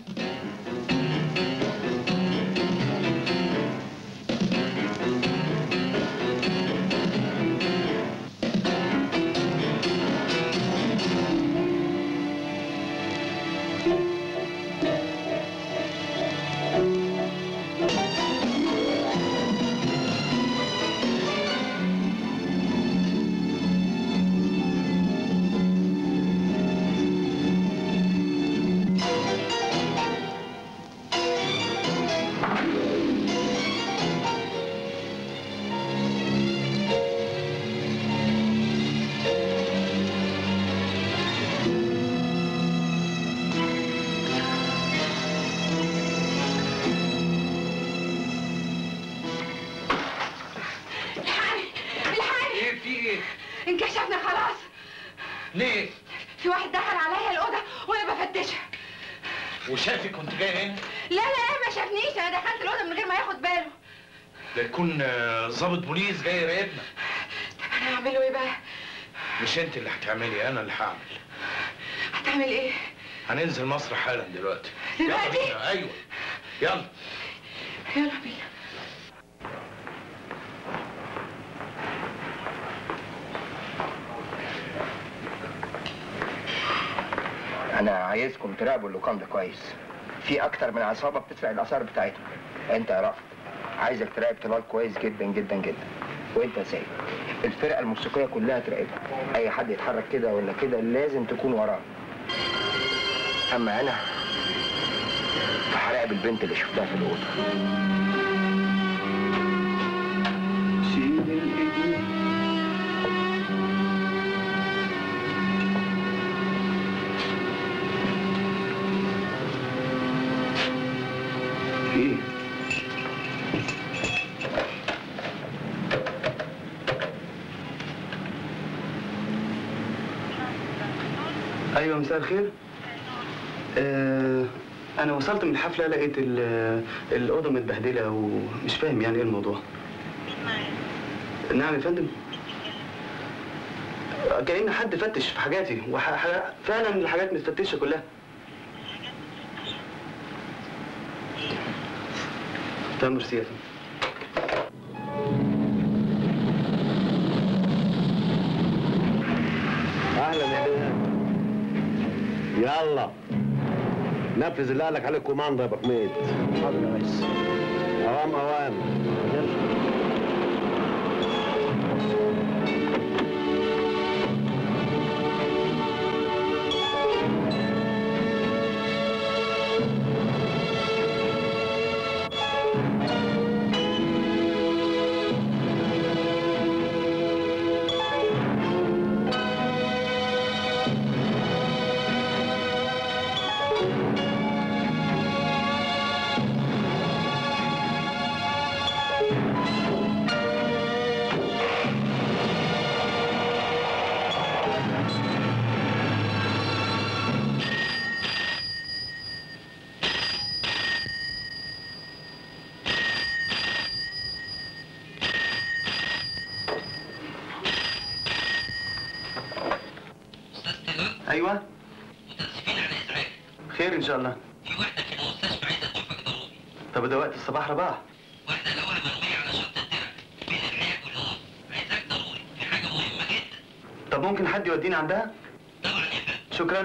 الحقني الحقني ايه في ايه؟ انكشفنا خلاص ليه؟ في واحد دخل عليا الاوضه وانا بفتشها وشافك كنت جاي هنا؟ لا لا لا ما شافنيش انا دخلت الاوضه من غير ما ياخد باله ده يكون آه، ضابط بوليس جاي يراقبنا طب انا هعمله ايه بقى مش انت اللي هتعملي انا اللي هعمل هتعمل ايه هننزل مصر حالا دلوقتي دلوقتي؟ يلا بينا ايوه يلا يلا بينا انا عايزكم تراقبوا اللوكان ده كويس في اكتر من عصابه بتسرق الاثار بتاعتهم انت يا رأفت عايزك تراقب طلال كويس جدا جدا جدا وانت يا سيد الفرقه الموسيقيه كلها تراقبها اي حد يتحرك كده ولا كده لازم تكون وراه اما انا فهراقب البنت اللي شفتها في الاوضه شيل الايدين ايه ايوه مساء الخير آه انا وصلت من الحفله لقيت ال- الاوضه متبهدله ومش فاهم يعني ايه الموضوع نعم يا فندم كأن حد فتش في حاجاتي وفعلا الحاجات متفتشه كلها تمام ميرسي يا فندم اهلا يا بيه يلا نفذ اللي قالك عليه الكوماندو يا ابو حميد حاضر يا ريس اوام اوام ايوه متاسفين على ازعاجك خير ان شاء الله في واحده في المستشفى عايزه تشوفك ضروري طب ده وقت الصباح رباح واحده لقوها مرميه على شط الترع بين الرياح والهواء عايزاك ضروري في حاجه مهمه جدا طب ممكن حد يوديني عندها طبعا يا فندم شكرا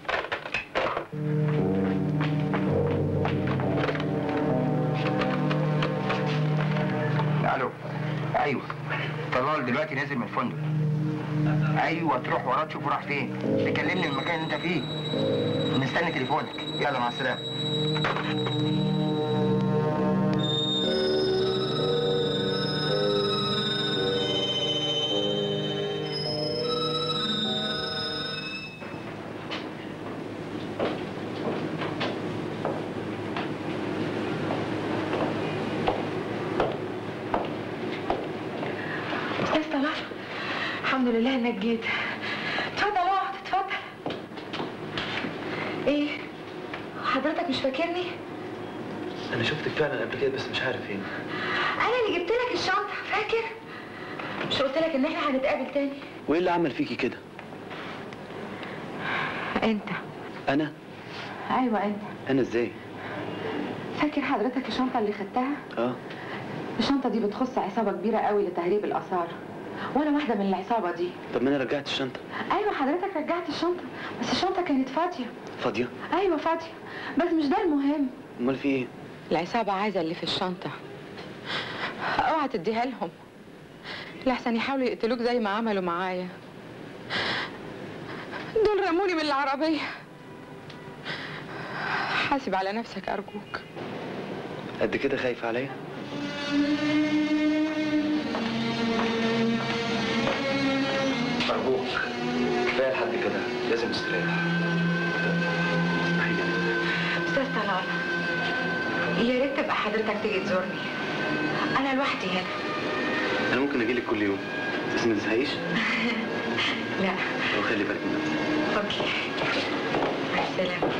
الو ايوه طلال دلوقتي نازل من الفندق ايوه تروح وراه تشوف راح فين تكلمني من المكان اللي انت فيه مستني تليفونك يلا مع السلامه استاذ طلال الحمد لله انك جيت اتفضل اقعد اتفضل ايه حضرتك مش فاكرني انا شفتك فعلا قبل كده بس مش عارف فين انا اللي جبت لك الشنطه فاكر مش قلت لك ان احنا هنتقابل تاني وايه اللي عمل فيكي كده انت انا ايوه انت انا ازاي فاكر حضرتك الشنطه اللي خدتها اه الشنطه دي بتخص عصابه كبيره قوي لتهريب الاثار وانا واحده من العصابه دي طب ما انا رجعت الشنطه ايوه حضرتك رجعت الشنطه بس الشنطه كانت فاضيه فاضيه ايوه فاضيه بس مش ده المهم امال في ايه العصابة عايزة اللي في الشنطة اوعى تديها لهم لحسن يحاولوا يقتلوك زي ما عملوا معايا دول رموني من العربية حاسب على نفسك أرجوك قد كده خايفه عليا ارجوك كفايه لحد كده لازم تستريح أستاذ طلال يا ريت تبقى حضرتك تيجي تزورني أنا لوحدي هنا انا ممكن اجي لك كل يوم بس ما تزهقيش لا لو خلي بالك من نفسك أوكي مع السلامة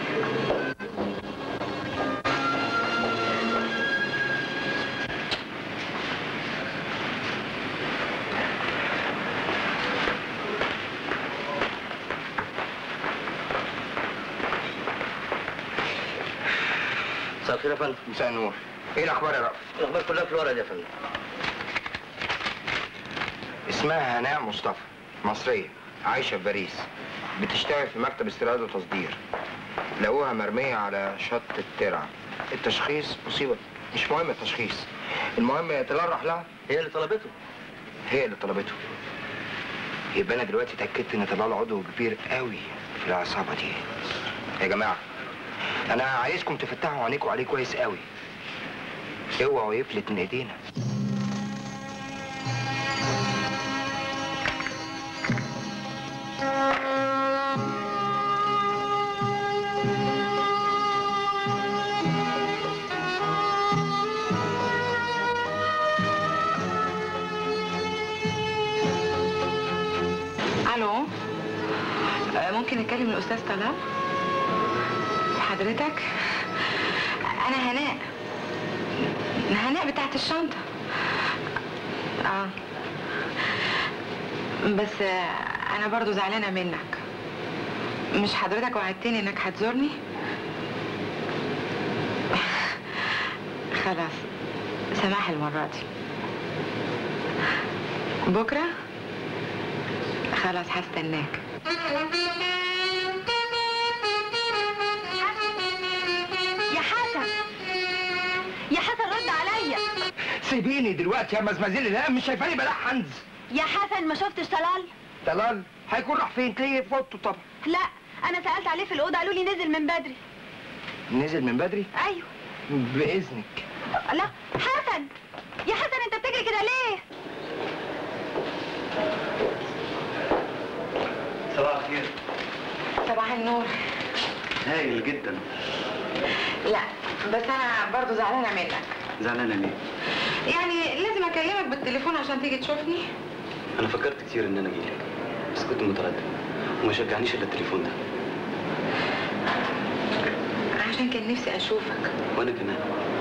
مساء الخير يا فندم مساء النور ايه الاخبار يا رأفت الاخبار كلها في الورق يا فندم اسمها هناء مصطفى مصرية عايشة في باريس بتشتغل في مكتب استيراد وتصدير لقوها مرمية على شط الترع التشخيص مصيبة مش مهم التشخيص المهم يتلرح لها هي اللي طلبته هي اللي طلبته يبقى انا دلوقتي اتاكدت ان طلال عضو كبير قوي في العصابه دي يا جماعه انا عايزكم تفتحوا عينيكم عليه كويس قوي اوعوا يفلت من ايدينا الو آه، ممكن اتكلم الاستاذ طلال حضرتك انا هناء هناء بتاعت الشنطه اه بس آه، انا برضو زعلانه منك مش حضرتك وعدتني انك هتزورني خلاص سماح المره دي بكره خلاص هستناك يا حسن يا حسن رد عليا سيبيني دلوقتي يا مزمزيل لا مش شايفاني بلا حنز يا حسن ما شفتش طلال طلال هيكون راح فين تلاقيه في اوضته طبعا لا انا سالت عليه في الاوضه قالوا لي نزل من بدري نزل من بدري ايوه باذنك لا حسن يا حسن انت بتجري كده ليه صباح الخير صباح النور هايل جدا لا بس انا برضو زعلانه منك زعلانه ليه يعني لازم اكلمك بالتليفون عشان تيجي تشوفني انا فكرت كتير ان انا اجيلك بس كنت متردد وما شجعنيش الا التليفون ده عشان كان نفسي اشوفك وانا كمان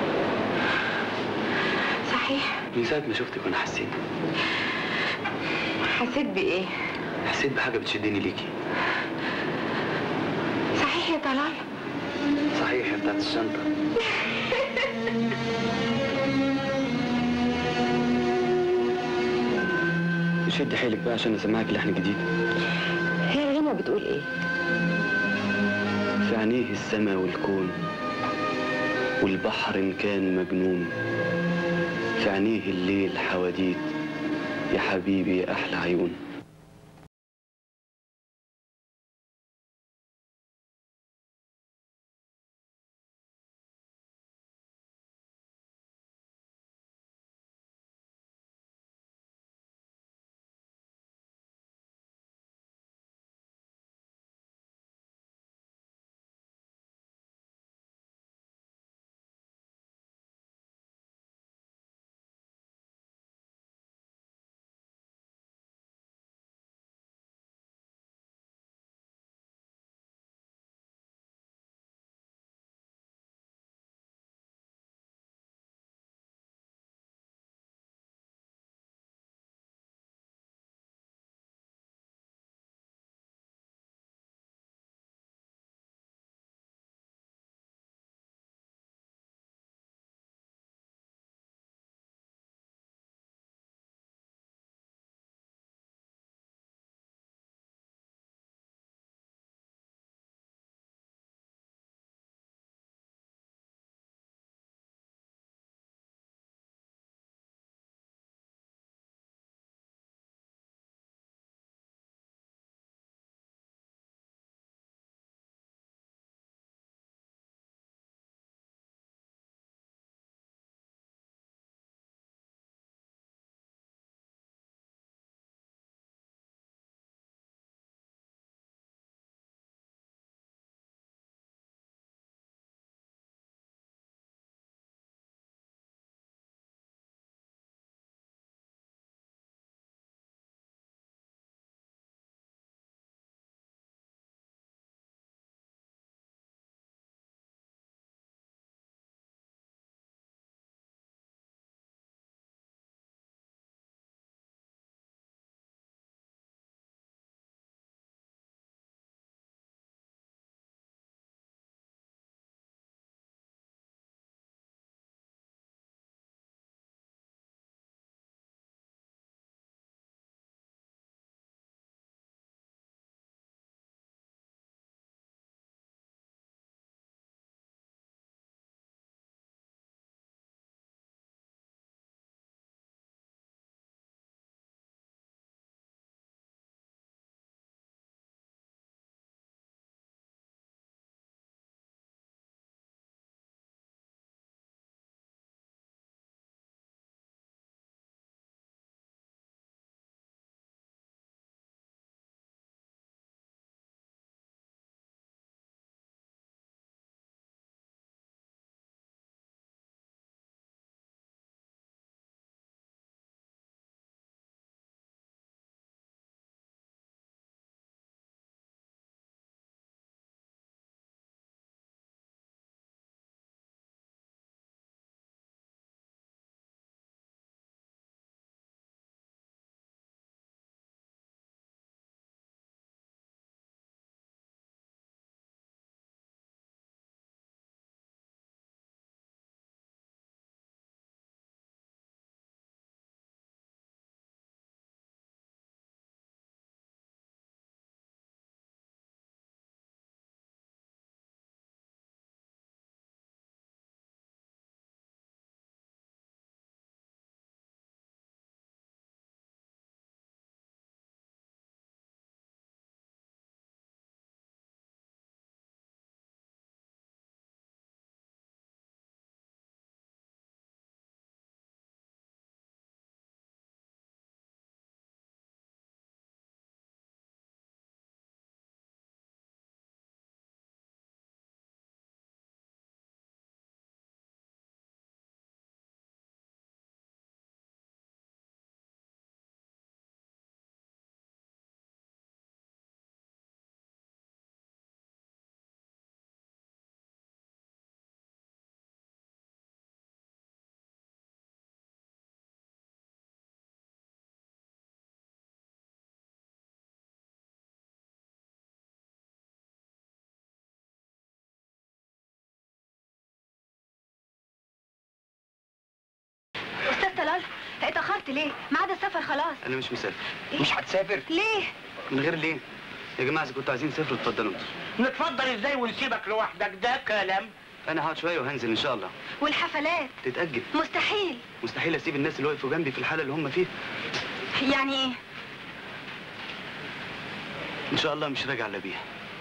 صحيح من ساعه ما شفتك وانا حسيت حسيت بايه حسيت بحاجه بتشدني ليكي طلال صحيح بتاعت الشنطة شد حيلك بقى عشان اسمعك لحن جديد هي الغنوة بتقول ايه في عينيه السما والكون والبحر إن كان مجنون في عينيه الليل حواديت يا حبيبي يا أحلى عيون اتأخرت ليه؟ ميعاد السفر خلاص انا مش مسافر مش هتسافر ليه؟ من غير ليه يا جماعه اذا كنتوا عايزين تسافروا اتفضلوا نتفضل ازاي ونسيبك لوحدك ده كلام انا هقعد شويه وهنزل ان شاء الله والحفلات تتاجل مستحيل مستحيل اسيب الناس اللي وقفوا جنبي في الحاله اللي هم فيها يعني ايه؟ ان شاء الله مش راجع الا بيها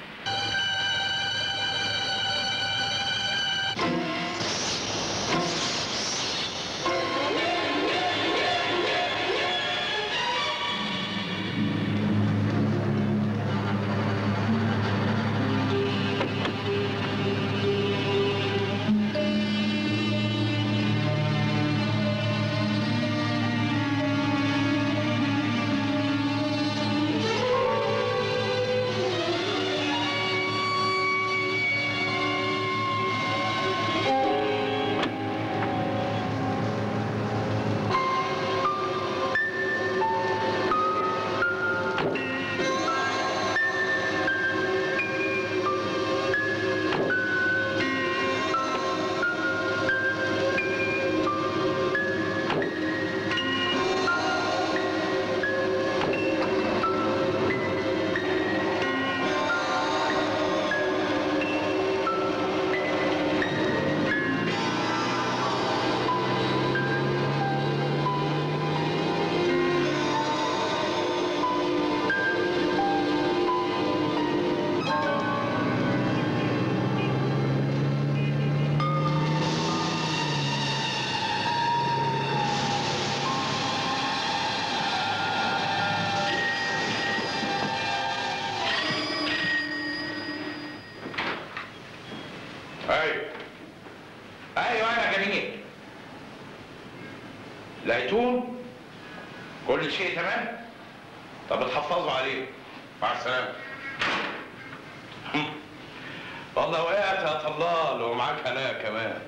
ايوه ايوه انا جميل لقيتوه كل شيء تمام طب اتحفظوا عليه مع السلامه والله وقعت يا طلال ومعاك هناء كمان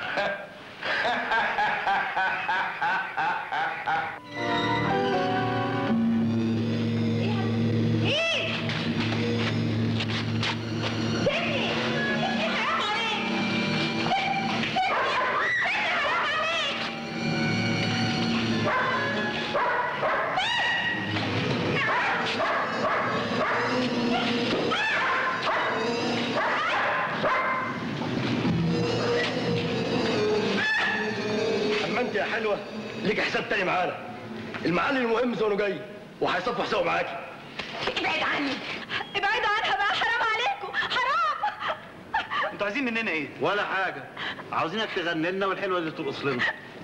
اما انت يا حلوه ليك حساب تاني معانا المعلم المهم زونه جاي وهيصفوا حسابه معاكي ابعد عني ابعدوا عنها بقى حرام عليكم حرام انتوا عايزين مننا ايه ولا حاجه عاوزينك تغني لنا والحلوه اللي ترقص لنا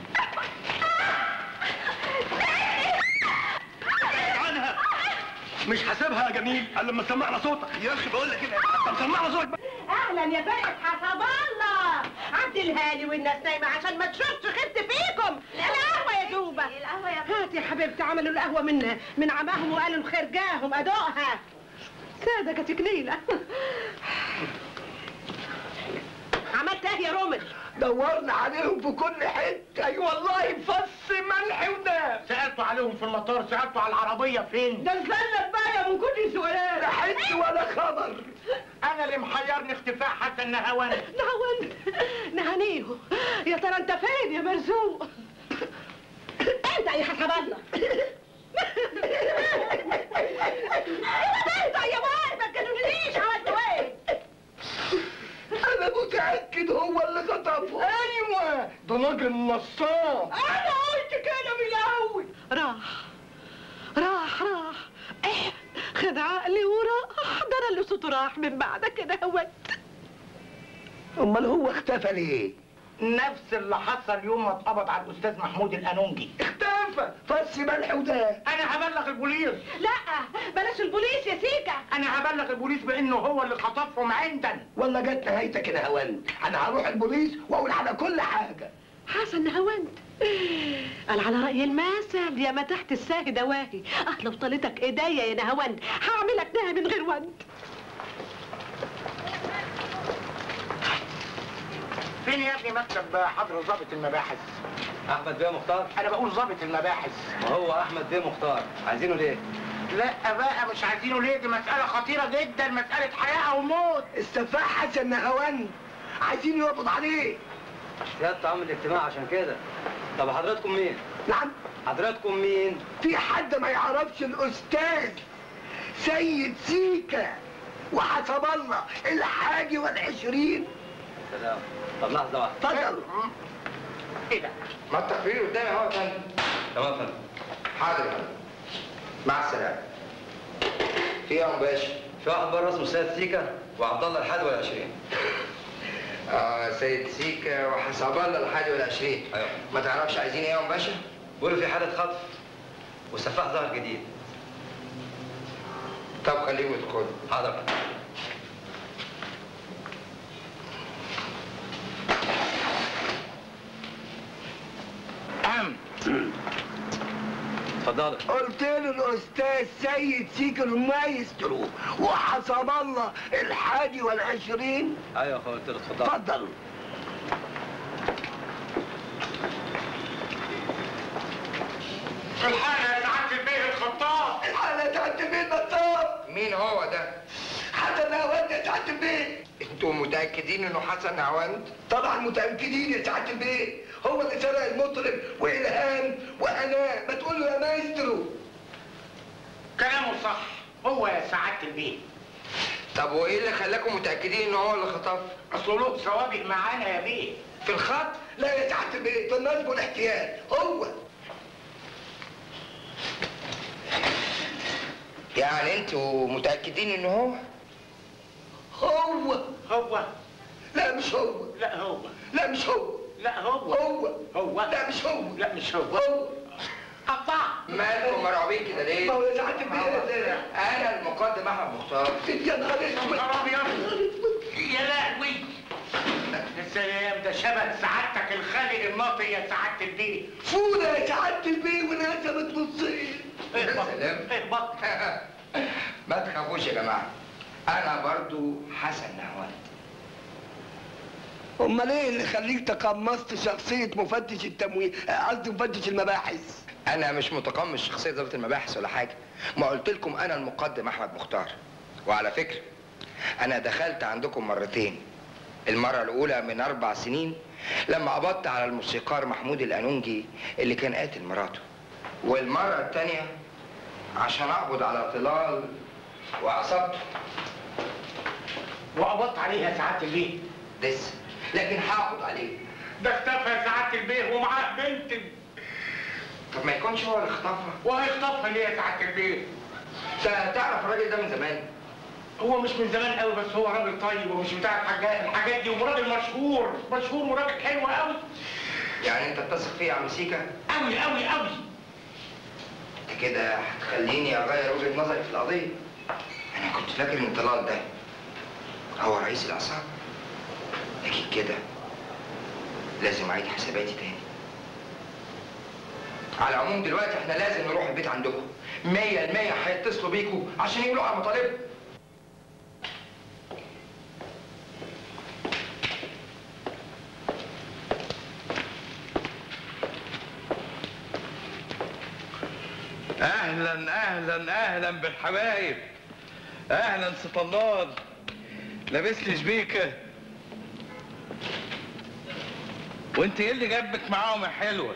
عنها مش حاسبها يا جميل الا لما تسمعنا صوتك يا اخي بقول لك ايه طب سمعنا صوتك بقى. اهلا يا فرقه حسب الله عدلها لي والناس نايمه عشان ما تشوفش خبت فيكم القهوه يا دوبه القهوه يا هات يا حبيبتي عملوا القهوه من من عماهم وقالوا الخير جاهم ادوقها ساده كتكنيله عملت ايه يا رومل دورنا عليهم في كل حته اي والله فص ملح وداب سالتوا عليهم في المطار سالتوا على العربيه فين ده نزلت بقى من كل سؤال لا حس ولا خبر انا اللي محيرني اختفاء حسن نهوان نهوان نهانيه يا ترى انت فين يا مرزوق انت يا حسب الله انت يا باي ما تجننيش عملتوا ايه انا متاكد هو اللي خطفه ايوه ده راجل نصاب انا قلت كده من الاول راح راح راح ايه خد عقلي وراح ده انا اللي صوته راح من بعد كده هوت امال هو اختفى ليه نفس اللي حصل يوم ما اتقبض على الاستاذ محمود القانونجي اختفى فص ملح وداب انا هبلغ البوليس لا بلاش البوليس يا سيكا انا هبلغ البوليس بانه هو اللي خطفهم عندنا ولا جت نهايتك كده هوان انا هروح البوليس واقول على كل حاجه حسن هوند قال على رأي المثل يا ما تحت الساهي دواهي اه لو طالتك ايديا يا نهوند هعملك نهى من غير ود فين يا ابني مكتب حضر ضابط المباحث احمد بيه مختار انا بقول ضابط المباحث ما هو احمد بيه مختار عايزينه ليه لا بقى مش عايزينه ليه دي مسألة خطيرة جدا مسألة حياة أو موت السفاح حسن نهوان عايزين يقبض عليه سيادة عامل الاجتماع عشان كده طب حضراتكم مين نعم حضراتكم مين؟ في حد ما يعرفش الاستاذ سيد سيكا وحسب الله الحادي والعشرين سلام طب لحظة واحدة اتفضل ايه ده؟ ما التقرير قدامي اهو يا فندم تمام يا فندم حاضر يا فندم مع السلامه في ايه يا ام باشا؟ في واحد بره اسمه سيد سيكا وعبد الله الحادي والعشرين اه سيد سيكا وحسب الله الحادي والعشرين ايوه ما تعرفش عايزين ايه يا ام باشا؟ بيقولوا في حالة خطف والسفاح ظهر جديد طب خليهم يدخلوا حاضر أهم اتفضل قلت له الاستاذ سيد سيكا المايسترو وحسب الله الحادي والعشرين ايوه يا اخويا قلت له اتفضل اتفضل الحالة يا سعادة البيه الخطاب الحالة يا سعادة البيه الخطاب مين هو ده؟ حسن هوند يا سعادة البيه انتوا متاكدين انه حسن عوند؟ طبعا متأكدين يا سعادة البيه هو اللي سرق المطرب وإلهام وأنا ما تقول له يا مايسترو كلامه صح هو يا سعادة البيه طب وايه اللي خلاكم متاكدين ان هو اللي خطف؟ اصله له سوابق معانا يا بيه في الخط؟ لا يا سعادة البيه في النصب والاحتيال هو يعني انتوا متاكدين ان هو؟ هو هو لا مش هو لا هو لا مش هو لا هو هو هو لا مش هو لا مش هو هو قطع مالكم مرعوبين كده ليه؟ ما هو يا سعادة البيه انا المقدم احمد مختار يا نهار اسود يا لهوي السلام ده شبه سعادتك الخالق الناطق يا سعادة البيه فولة يا سعادة البيه وناسبت نصين يا سلام اهبط ما تخافوش يا جماعه انا برضو حسن نهوان امال ايه اللي خليك تقمصت شخصية مفتش التموين قصدي مفتش المباحث انا مش متقمص شخصيه ضابط المباحث ولا حاجه ما قلت لكم انا المقدم احمد مختار وعلى فكره انا دخلت عندكم مرتين المره الاولى من اربع سنين لما قبضت على الموسيقار محمود الانونجي اللي كان قاتل مراته والمره الثانيه عشان اقبض على طلال وعصابته وقبضت عليه يا سعادة البيه لسه لكن هقبض عليه ده اختفى يا سعادة البيه ومعاه بنت طب ما يكونش هو اللي خطفها وهيخطفها ليه يا سعادة البيه انت تعرف الراجل ده من زمان هو مش من زمان قوي بس هو راجل طيب ومش بتاع الحاجات الحاجات دي وراجل مشهور مشهور وراجل حلو قوي يعني انت بتثق فيه يا عم سيكا قوي قوي قوي انت كده هتخليني اغير وجهه نظري في القضيه انا كنت فاكر ان طلال ده هو رئيس العصابه لكن كده لازم اعيد حساباتي تاني على العموم دلوقتي احنا لازم نروح البيت عندكم مية المية هيتصلوا بيكوا عشان يقولوا على مطالبكم اهلا اهلا اهلا بالحبايب اهلا سطلان لابس لي شبيكه وانت ايه اللي جابك معاهم يا حلوه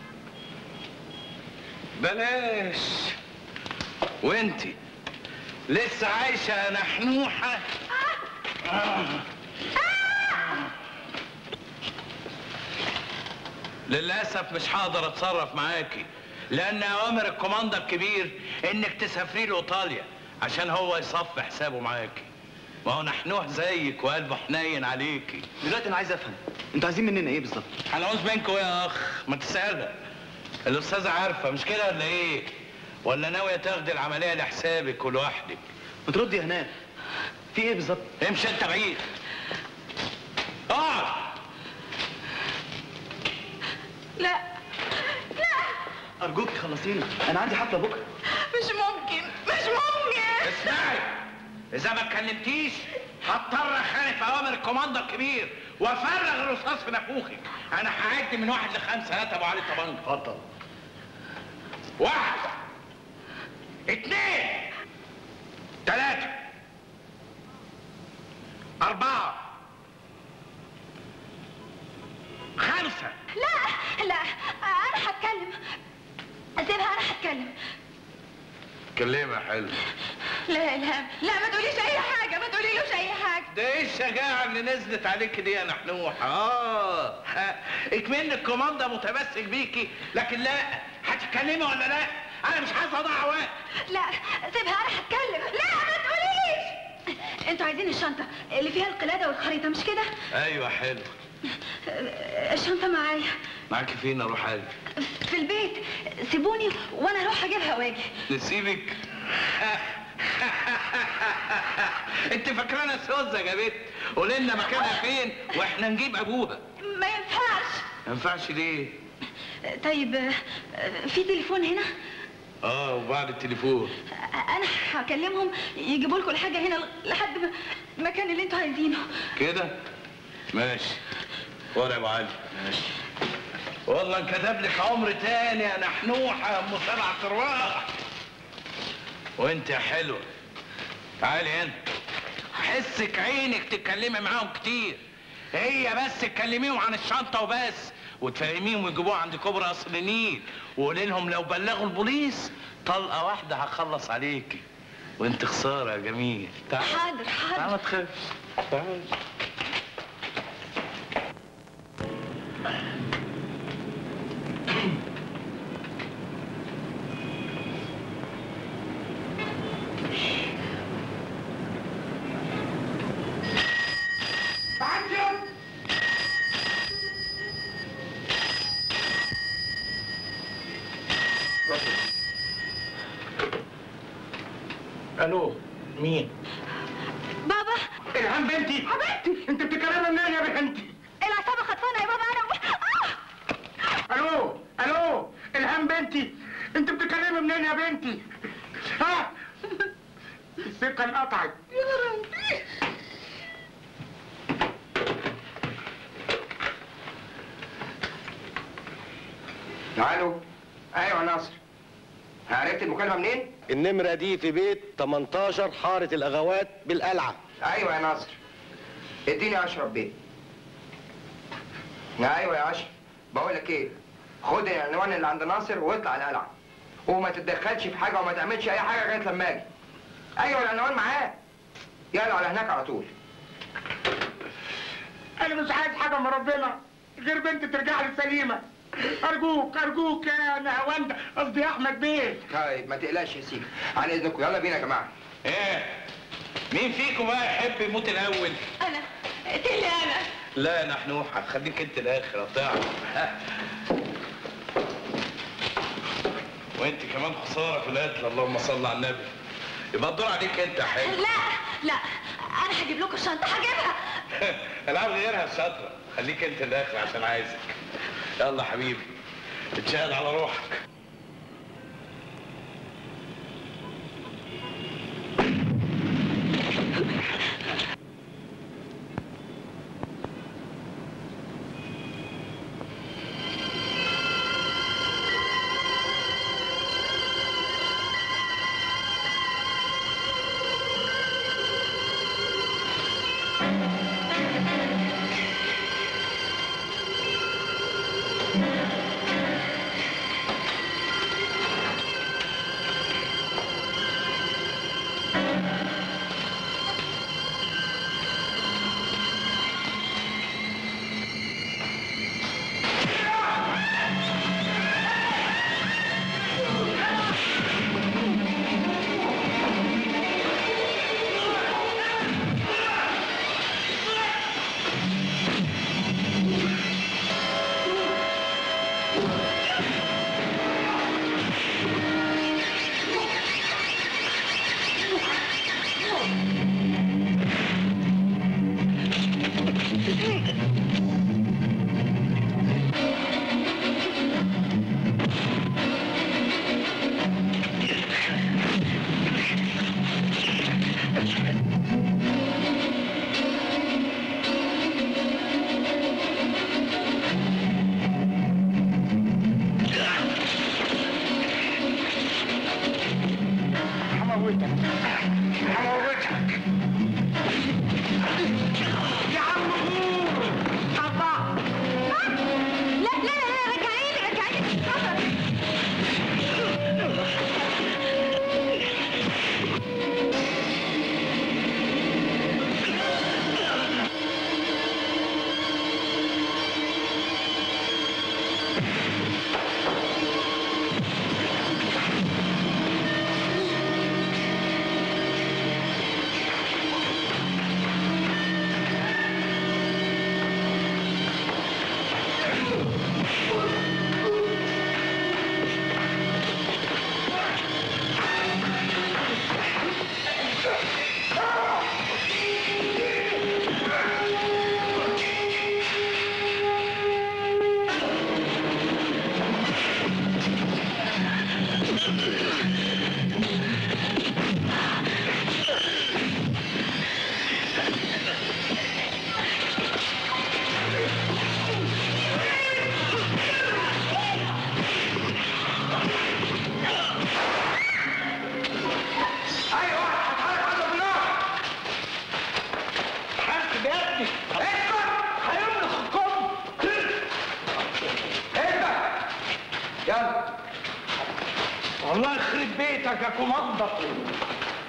بلاش وانت لسه عايشه يا نحنوحه آه. للاسف مش هقدر اتصرف معاكي لان اوامر الكوماندا الكبير انك تسافري له ايطاليا عشان هو يصفي حسابه معاكي ما هو نحنوح زيك وقلبه حنين عليكي دلوقتي انا عايز افهم انتوا عايزين مننا ايه بالظبط هنعوز منكم ايه يا اخ ما تسالها الاستاذه عارفه مش كده ولا ايه ولا ناويه تاخدي العمليه لحسابك ولوحدك ما تردي يا هناء في ايه بالظبط امشي انت بعيد اقعد لا لا ارجوك خلصينا انا عندي حفله بكره مش ممكن مش ممكن اسمعي اذا ما اتكلمتيش هضطر اخالف اوامر الكوماندا الكبير وافرغ الرصاص في نافوخك انا هعد من واحد لخمسه هات ابو علي طبنجه اتفضل واحد اثنين ثلاثة أربعة خمسة لا لا انا هتكلم اتكلمي يا حلو لا يا الهام لا ما تقوليش اي حاجه ما تقوليلوش اي حاجه ده ايه الشجاعة اللي نزلت عليك دي يا نحنوح اه ها، اكمن الكوماندا متمسك بيكي لكن لا هتتكلمي ولا لا انا مش عايز اضيع وقت لا سيبها انا هتكلم لا ما تقوليش انتوا عايزين الشنطه اللي فيها القلاده والخريطه مش كده ايوه حلو الشنطه معايا معاكي فين اروح اجي في البيت سيبوني وانا اروح اجيبها واجي نسيبك انت فاكرانا سوزه يا بنت قولي لنا مكانها فين واحنا نجيب ابوها ما ينفعش ما ينفعش ليه طيب آه، في تليفون هنا اه وبعد التليفون انا هكلمهم يجيبوا لكم الحاجه هنا لحد ما- المكان اللي انتوا عايزينه كده ماشي ولا ابو علي ماشي والله انكتب لك عمر تاني يا نحنوحه يا ام سبع ارواح وانت يا حلوه تعالي هنا حسك عينك تتكلمي معاهم كتير هي بس تكلميهم عن الشنطه وبس وتفهميهم ويجيبوها عند كوبري قصر النيل وقولي لهم لو بلغوا البوليس طلقه واحده هخلص عليكي وانت خساره يا جميل تعالي حاضر حاضر تعالى ما تخافش تعالى الو مين بابا الهام بنتي حبيبتي انت بتتكلمي منين يا بنتي العصابه خطفانه يا بابا انا آه! الو الو الهام بنتي انت بتتكلمي منين يا بنتي ها السكه انقطعت تعالوا ايوه يا ناصر عرفت المكالمه منين؟ النمرة دي في بيت 18 حارة الأغوات بالقلعة ايوه يا ناصر اديني اشرف بيه ايوه يا اشرف بقول لك ايه خد العنوان اللي عند ناصر واطلع القلعه وما تتدخلش في حاجه وما تعملش اي حاجه لغايه لما اجي ايوه العنوان معاه يلا على هناك على طول انا مش عايز حاجه من ربنا غير بنتي ترجع لي سليمه ارجوك ارجوك يا نهاوند قصدي يا احمد بيه طيب ما تقلقش يا سيدي عن اذنكم يلا بينا يا جماعه ايه مين فيكم بقى يحب يموت الاول انا اقتلي انا لا يا نحنوحه خليك انت الاخر قطع وانت كمان خساره في القتل اللهم صل على النبي يبقى الدور عليك انت يا حلو لا لا انا هجيب لكم الشنطه هجيبها العب غيرها الشاطره خليك انت الاخر عشان عايزك يلا حبيبي اتشهد على روحك هموتك هموتك يا عم غور الله لا لا لا رجعيني رجعيني يا كوماندر